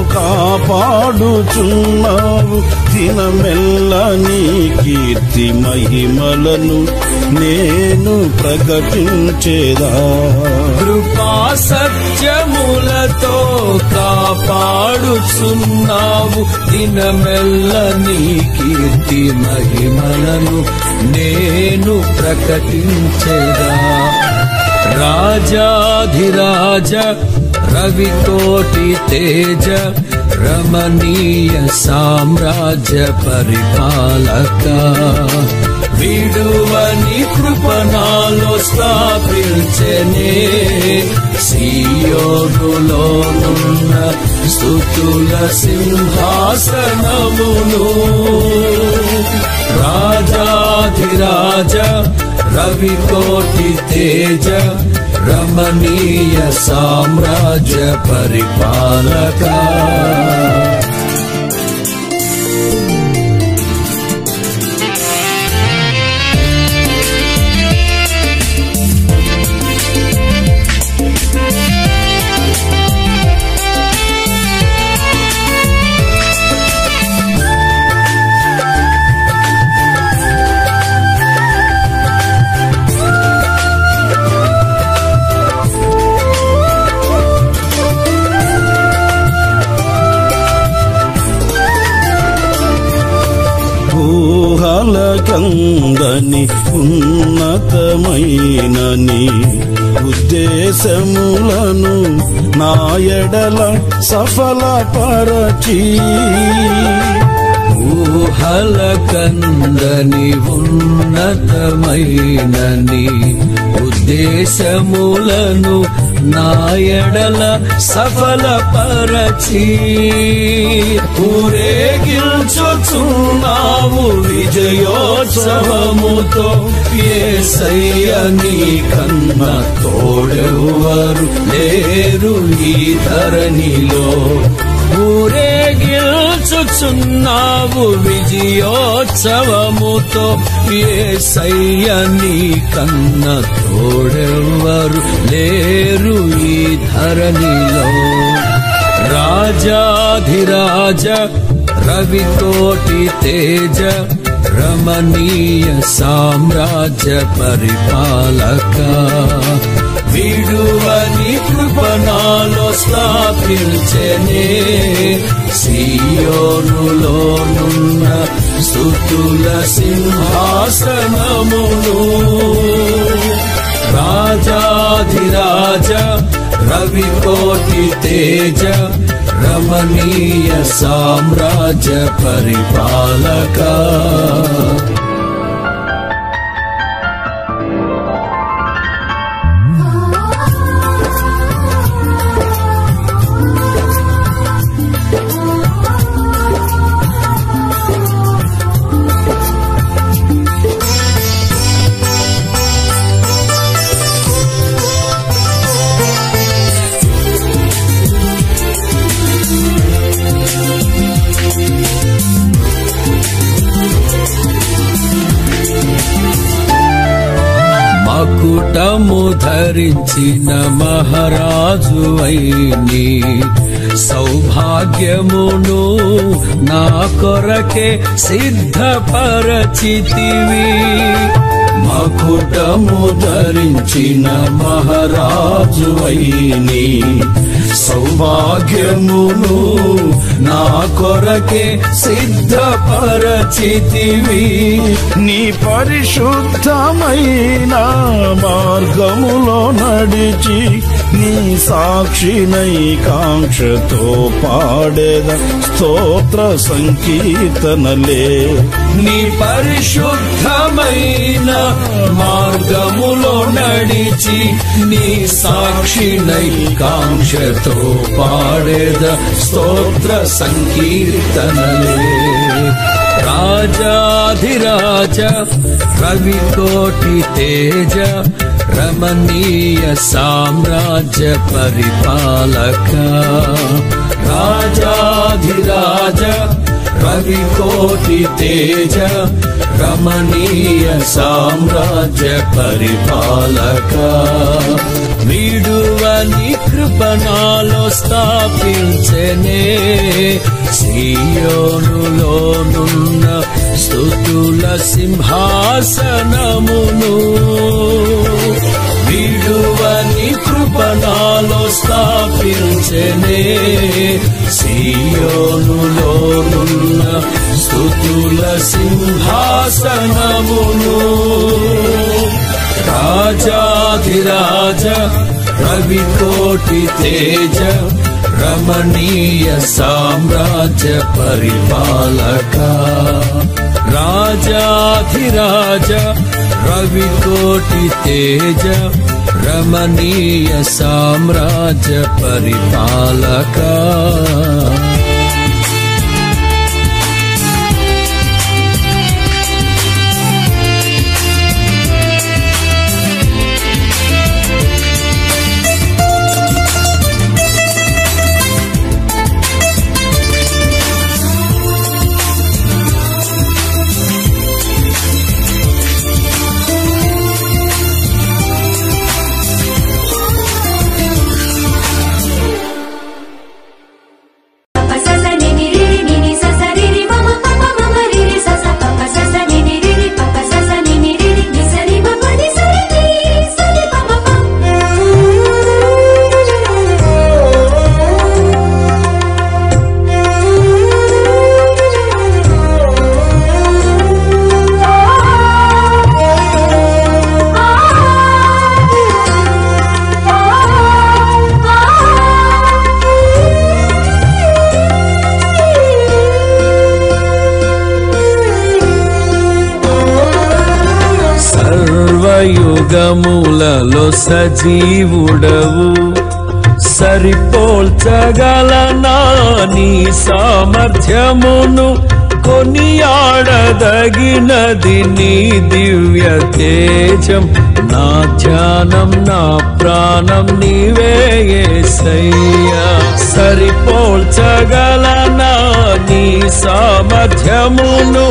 కాపాడుచున్నావు దినమెల్ల నీ కీర్తి మహిమలను నేను ప్రకటించేదా కృపా కృపా సత్యములతో కాపాడుచున్నావు దినమెల్ల నీ కీర్తి మహిమలను నేను ప్రకటించగా రాజాధిరాజ రవికోటి తేజ రమణీయ సామ్రాజ్య పరిపాలక విడువని కృపణాలో స్థాపించనే సియోనులోనున్న స్థుతుల సింహాసనమును రాజాధిరాజ రవికోటి తేజ రమణీయ సామ్రాజ్య పరిపాలక ఊహలకందని ఉన్నతమైన నీ ఉద్దేశములను నా ఎడల సఫలపరచి ఊహల కందని ఉన్నతమైనని ఉద్దేశములను నాయడల సఫలపరచి ఊరేగిల్చుచున్నావు విజయోత్సవముతో ఏసయ్య నీ కన్న తోడెవరు లేరు ఈ ధరణిలో ఊరేగిల్చుచున్నావు విజయోత్సవముతో ఏసయ్య నీ కన్న తోడెవరు లేరు ఈ ధరణిలో రాజాధిరాజ రవికోటి తేజ రమణీయ సామ్రాజ్య పరిపాలక విడువని కృపణాలో స్థాపించనే సియోనులోనున్న స్థుతుల సింహాసనమును రాజాధిరాజ రవికోటి తేజ రమణీయ సామ్రాజ్య పరిపాలక మకుటము ధరించిన మహారాజు అయిని సౌభాగ్యమును నా కొరకే సిద్ధపరచితివి మకుటము ధరించిన మహారాజు అయిని సౌభాగ్యమును నా కొరకే సిద్ధపరచితివి నీ పరిశుద్ధమైన మార్గములో నడిచి నీ సాక్షినై కాంక్షతో పాడేద స్తోత్ర సంకీర్తనలే నీ పరిశుద్ధమైన మార్గములో నడిచి నీ సాక్షినై కాంక్షతో పాడేద స్తోత్ర సంకీర్తనలే రాజాధిరాజ రవికోటి తేజ రమణీయ సామ్రాజ్య పరిపాలక రాజాధిరాజ రవికోటి తేజ రమణీయ సామ్రాజ్య పరిపాలక విడువని కృపణాలో స్థాపించనే సియోనులోనున్న స్థుతుల సింహాసనమును విడువని కృపణ సింహాసనమును రాజాధిరాజ రవికోటి తేజ రమణీయ సామ్రాజ్య పరిపాలక రాజాధిరాజ రవికోటి తేజ రమణీయ సామ్రాజ్య పరిపాలక పప సస నిని రిరి నిని సస రిరి మమ పప మమ రిరి సస పప సస నిని రిరి పప సస నిని రిరి ని సరి మప ని సరి ని సరి పమ సర్వయుగములలో సజీవుడవు సరిపోల్చగలనా నీ సామర్థ్యమును కొనియాడదగినది నీ దివ్య తేజం నా ధ్యానం నా ప్రాణం నీవే యేసయ్యా సరిపోల్చగలనా నీ సామర్థ్యమును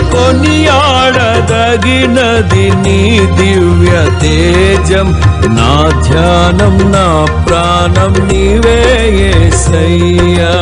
కొనియాడదగినది నీ దివ్య తేజం నా ధ్యానం నా ప్రాణం నీవే యేసయ్యా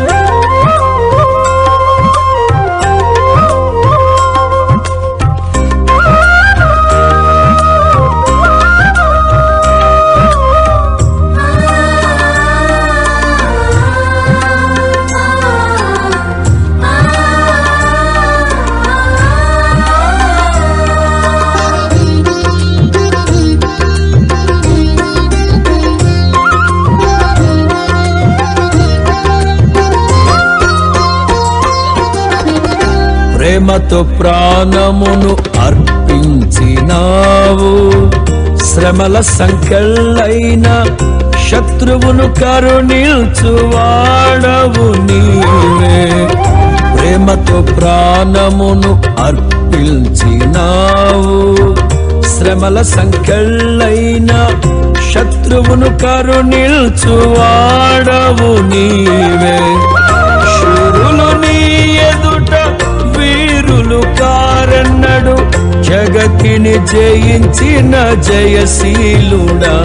ప్రేమతో ప్రాణమును అర్పించినావు శ్రమల సంఖ్యలైన శత్రువును కరుణిల్చువాడవు నీవే ప్రేమతో ప్రాణమును అర్పించినావు శ్రమల సంఖ్యలైన శత్రువును కరుణిల్చువాడవు నీవే శూరులు నీ ఎదుట వీరులు కారన్నడు జగతిని జయించిన జయశీలుడా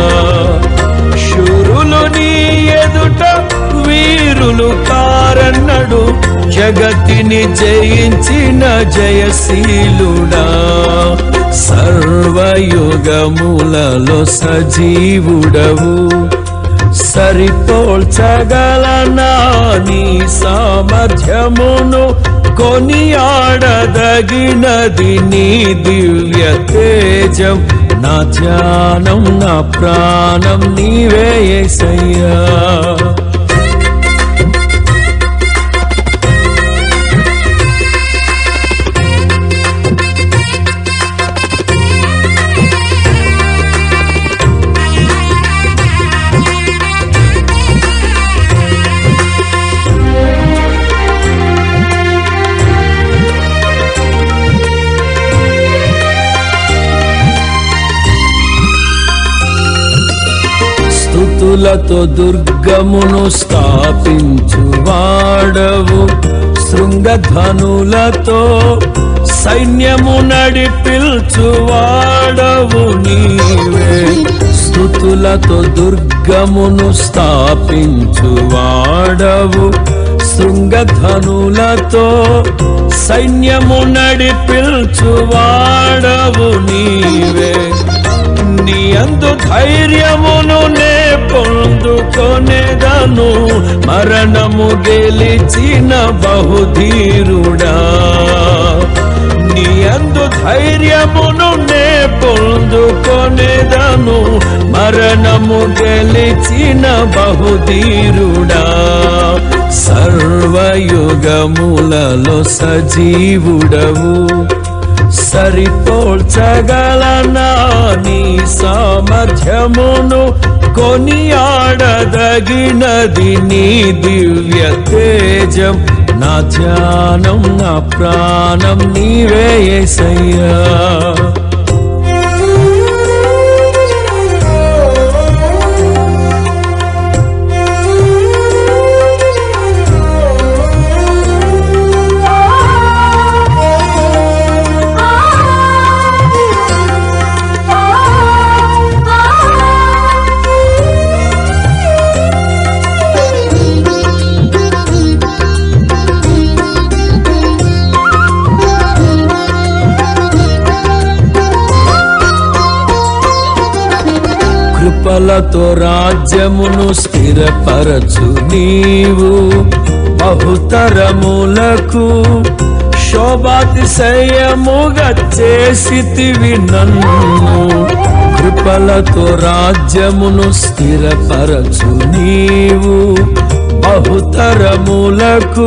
శూరులు నీ ఎదుట వీరులు కారన్నడు జగతిని జయించిన జయశీలుడా సర్వయుగములలో సజీవుడవు సరిపోల్చగలనా నీ సామర్థ్యమును కొనియాడదగినది నీ దివ్య తేజం నా ధ్యానం నా ప్రాణం నీవే యేసయ్యా స్థుతులతో దుర్గమును స్థాపించువాడవు శృంగధనులతో సైన్యము నడిపిల్చువాడవు నీవే స్థుతులతో దుర్గమును స్థాపించువాడవు శృంగధనులతో సైన్యము నడిపిల్చువాడవు నీవే నీ అందు ధైర్యమును నే పొందుకొనేదను మరణము గెలిచిన బహుధీరుడా అందు ధైర్యమును నే పొందుకొనేదను మరణము గెలిచిన బహుధీరుడా సర్వయుగములలో సజీవుడవు సరిపోల్చగలనా నీ సామర్థ్యమును కొనియాడదగినది నీ దివ్య తేజం నా ధ్యానం నా ప్రాణం నీవే యేసయ్యా కృపలతో రాజ్యమును స్థిరపరచు నీవు బహుతరములకు శోభాతిశయముగా చేసితివి నన్ను కృపలతో రాజ్యమును స్థిరపరచు నీవు బహుతరములకు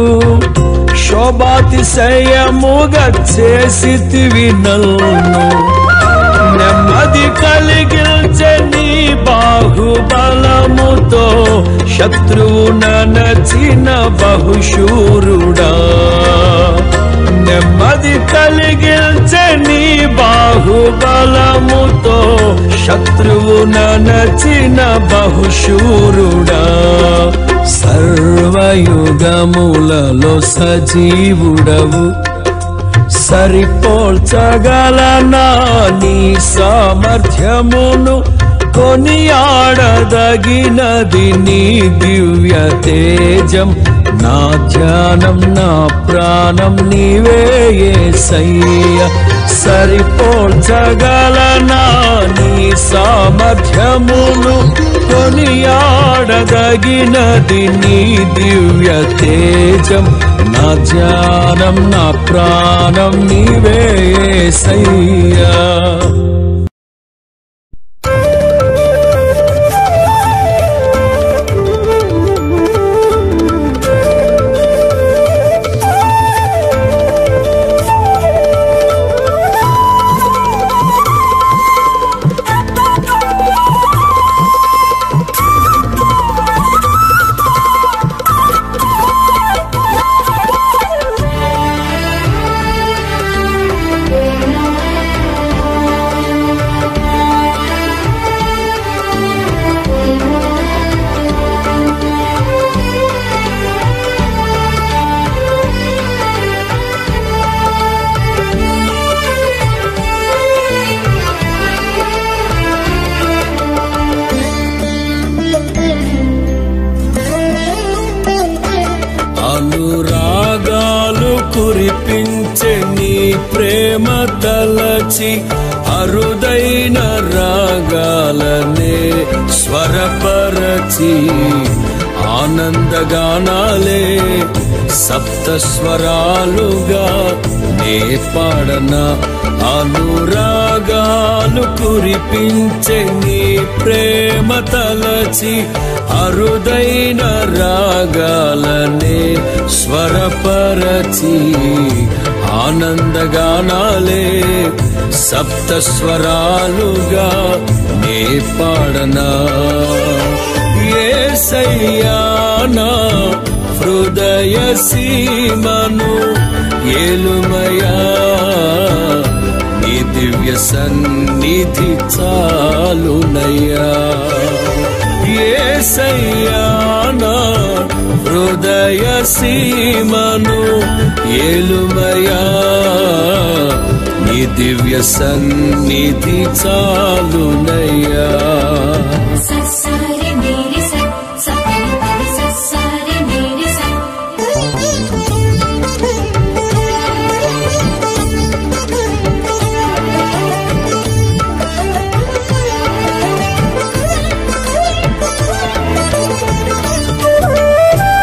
శోభాతిశయముగా చేసితివి నన్ను నెమ్మది కలిగించే నీ బాహుబలముతో శత్రువు నచిన బహుశూరుడా నెమ్మది కలిగించే నీ బాహుబలముతో శత్రువు నచిన బహుశూరుడా సర్వయుగములలో సజీవుడవు సరిపోల్చగలనా నీ సామర్థ్యమును కొనియాడదగినది నీ దివ్య తేజం నా ధ్యానం నా ప్రాణం నీవే యేసయ్య సరిపోల్చగలనా నీ సామర్థ్యమును కొనియాడదగినది నీ దివ్య తేజం నా ధ్యానం నా ప్రాణం నీవే యేసయ్యా అనురాగాలు కురిపించే నీ ప్రేమ తలచి అరుదైన రాగాలనే స్వరపరచి ఆనందగానాలే సప్త స్వరాలుగా నే పాడన అనురాగాలు కురిపించే నీ ప్రేమ తలచి అరుదైన రాగాలనే స్వరపరచి ఆనందగానాలే సప్త స్వరాలుగా నే పాడనా ఏసయ్యానా హృదయ సీమను ఏలుమయా నీ దివ్య సన్నిధి చాలునయ్యా ఏసయ్యానా హృదయ సీమను ఏలుమయా నీ దివ్య సన్నిధి చాలునయ్యా సస్సారి మేరి స సపని పని సస్సారి మేరి స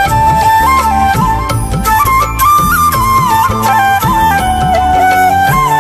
ఆ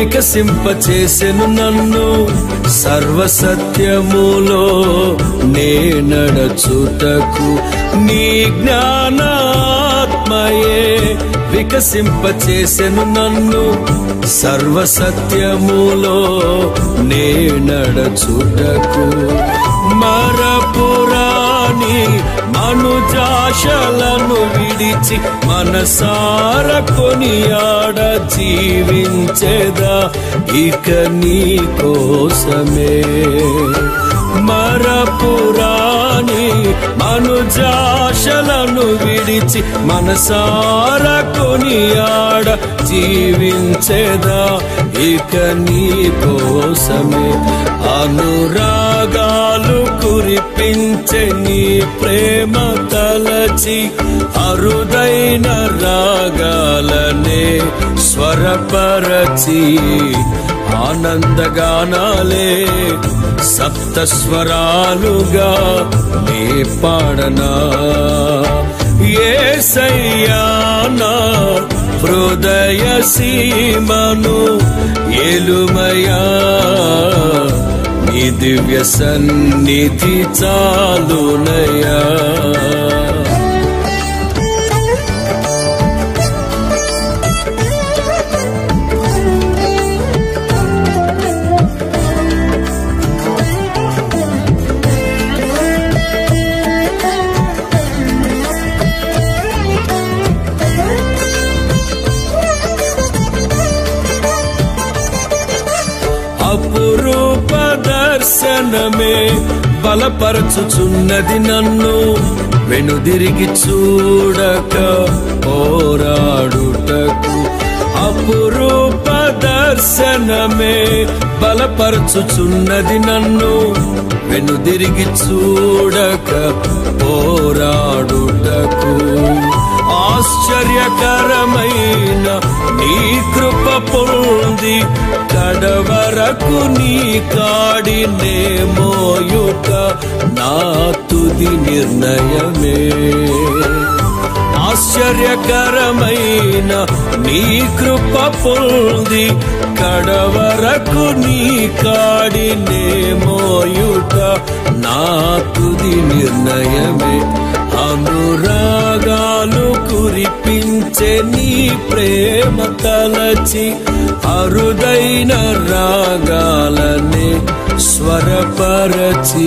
వికసింపచేసెను నన్ను సర్వసత్యములో నే నడచుటకు నీ జ్ఞానాత్మయే వికసింపచేసెను నన్ను సర్వసత్యములో నే నడచుటకు మరపురాని మనుజాశలను విడిచి మనసార కొనియాడ జీవించేదా ఇక నీ కోసమే మరపురాని మనుజాశలను విడిచి మనసార కొనియాడ జీవించేదా ఇక నీ కోసమే అనురాగాలు కురిపించే నీ ప్రేమ తలచి అరుదైన రాగాలనే స్వరపరచి ఆనందగానాలే సప్త స్వరాలుగా నే పాడనా ఏసయ్యానా హృదయ సీమను ఏలుమయా నీ దివ్య సన్నిధి చాలునయా అపురూప దర్శనమే బలపరచుచున్నది నన్ను వెనుదిరిగి చూడక పోరాడుటకు అపురూప దర్శనమే బలపరచుచున్నది నన్ను వెనుదిరిగి చూడక పోరాడుటకు ఆశ్చర్యకరమైన నీ కృప పొంది కడవరకు నీ కాడినే మోయుట నా తుది నిర్ణయమే ఆశ్చర్యకరమైన నీ కృప పొంది కడవరకు నీ కాడినే మోయుట నా తుది నిర్ణయమే అనురాగాలు కురిపించే నీ ప్రేమ తలచి అరుదైన రాగాలనే స్వరపరచి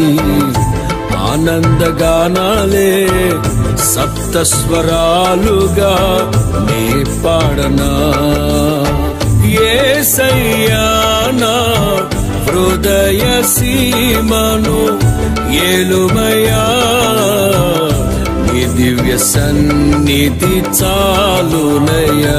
ఆనందగానాలే సప్త స్వరాలుగా నీ పాడనా ఏసయ్యానా హృదయ సీమను ఏలుమయా నీ దివ్య సన్నిధి చాలునయా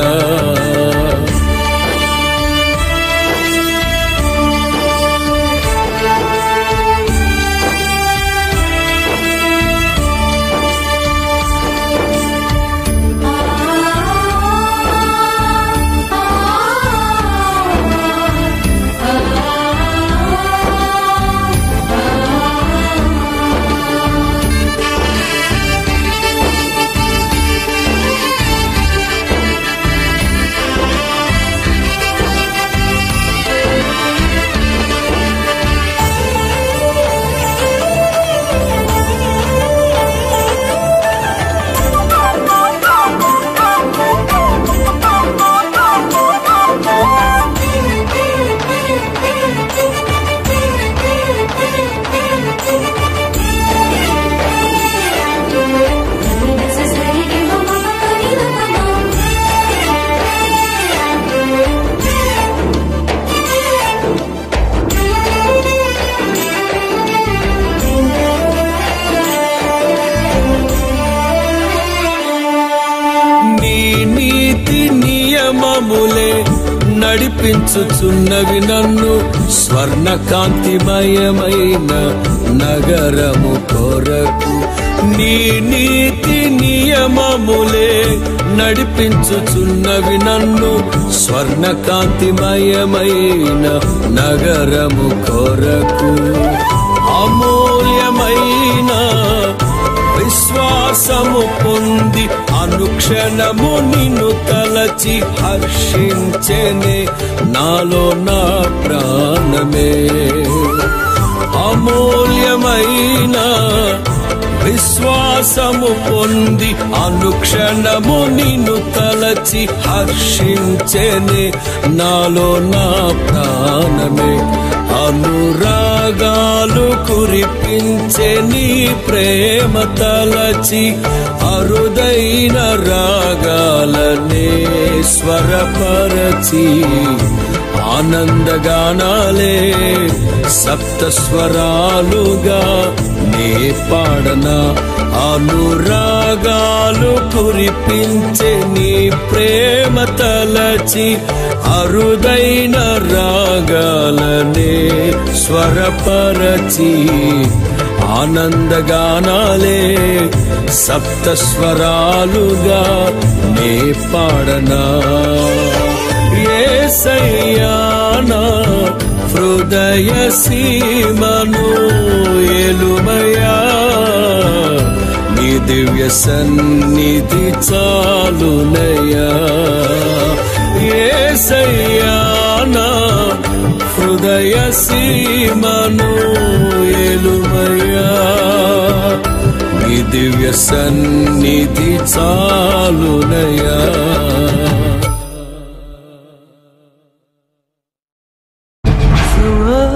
నీ నీతి నియమములే నడిపించుచున్నవి నన్ను స్వర్ణ కాంతిమయమైన నగరము కొరకు నీ నీతి నియమములే నడిపించుచున్నవి నన్ను స్వర్ణ కాంతిమయమైన నగరము కొరకు అమూల్యమైన విశ్వాసము పొంది అనుక్షణము నిన్ను తలచి తలచి హర్షించెనే నాలో నా ప్రాణమే అమూల్యమైన విశ్వాసము పొంది అనుక్షణము నిన్ను తలచి హర్షించెనే నాలో నా ప్రాణమే అనురాగాలు కురిపించే నీ ప్రేమ తలచి అరుదైన రాగాలనే స్వరపరచి ఆనందగానాలే సప్త స్వరాలుగా నే పాడన అనురాగాలు కురిపించే నీ ప్రేమ తలచి అరుదైన రాగాలనే స్వరపరచి ఆనందగానాలే సప్త స్వరాలుగా నే పాడనా ఏసయ్యానా హృదయ సీమను ఎలుమయా నీ దివ్య సన్నిధి చాలునయా ఏసయ్యానా హృదయ సీమను ఎలుమయా నీ దివ్య సన్నిధి చాలునయా Through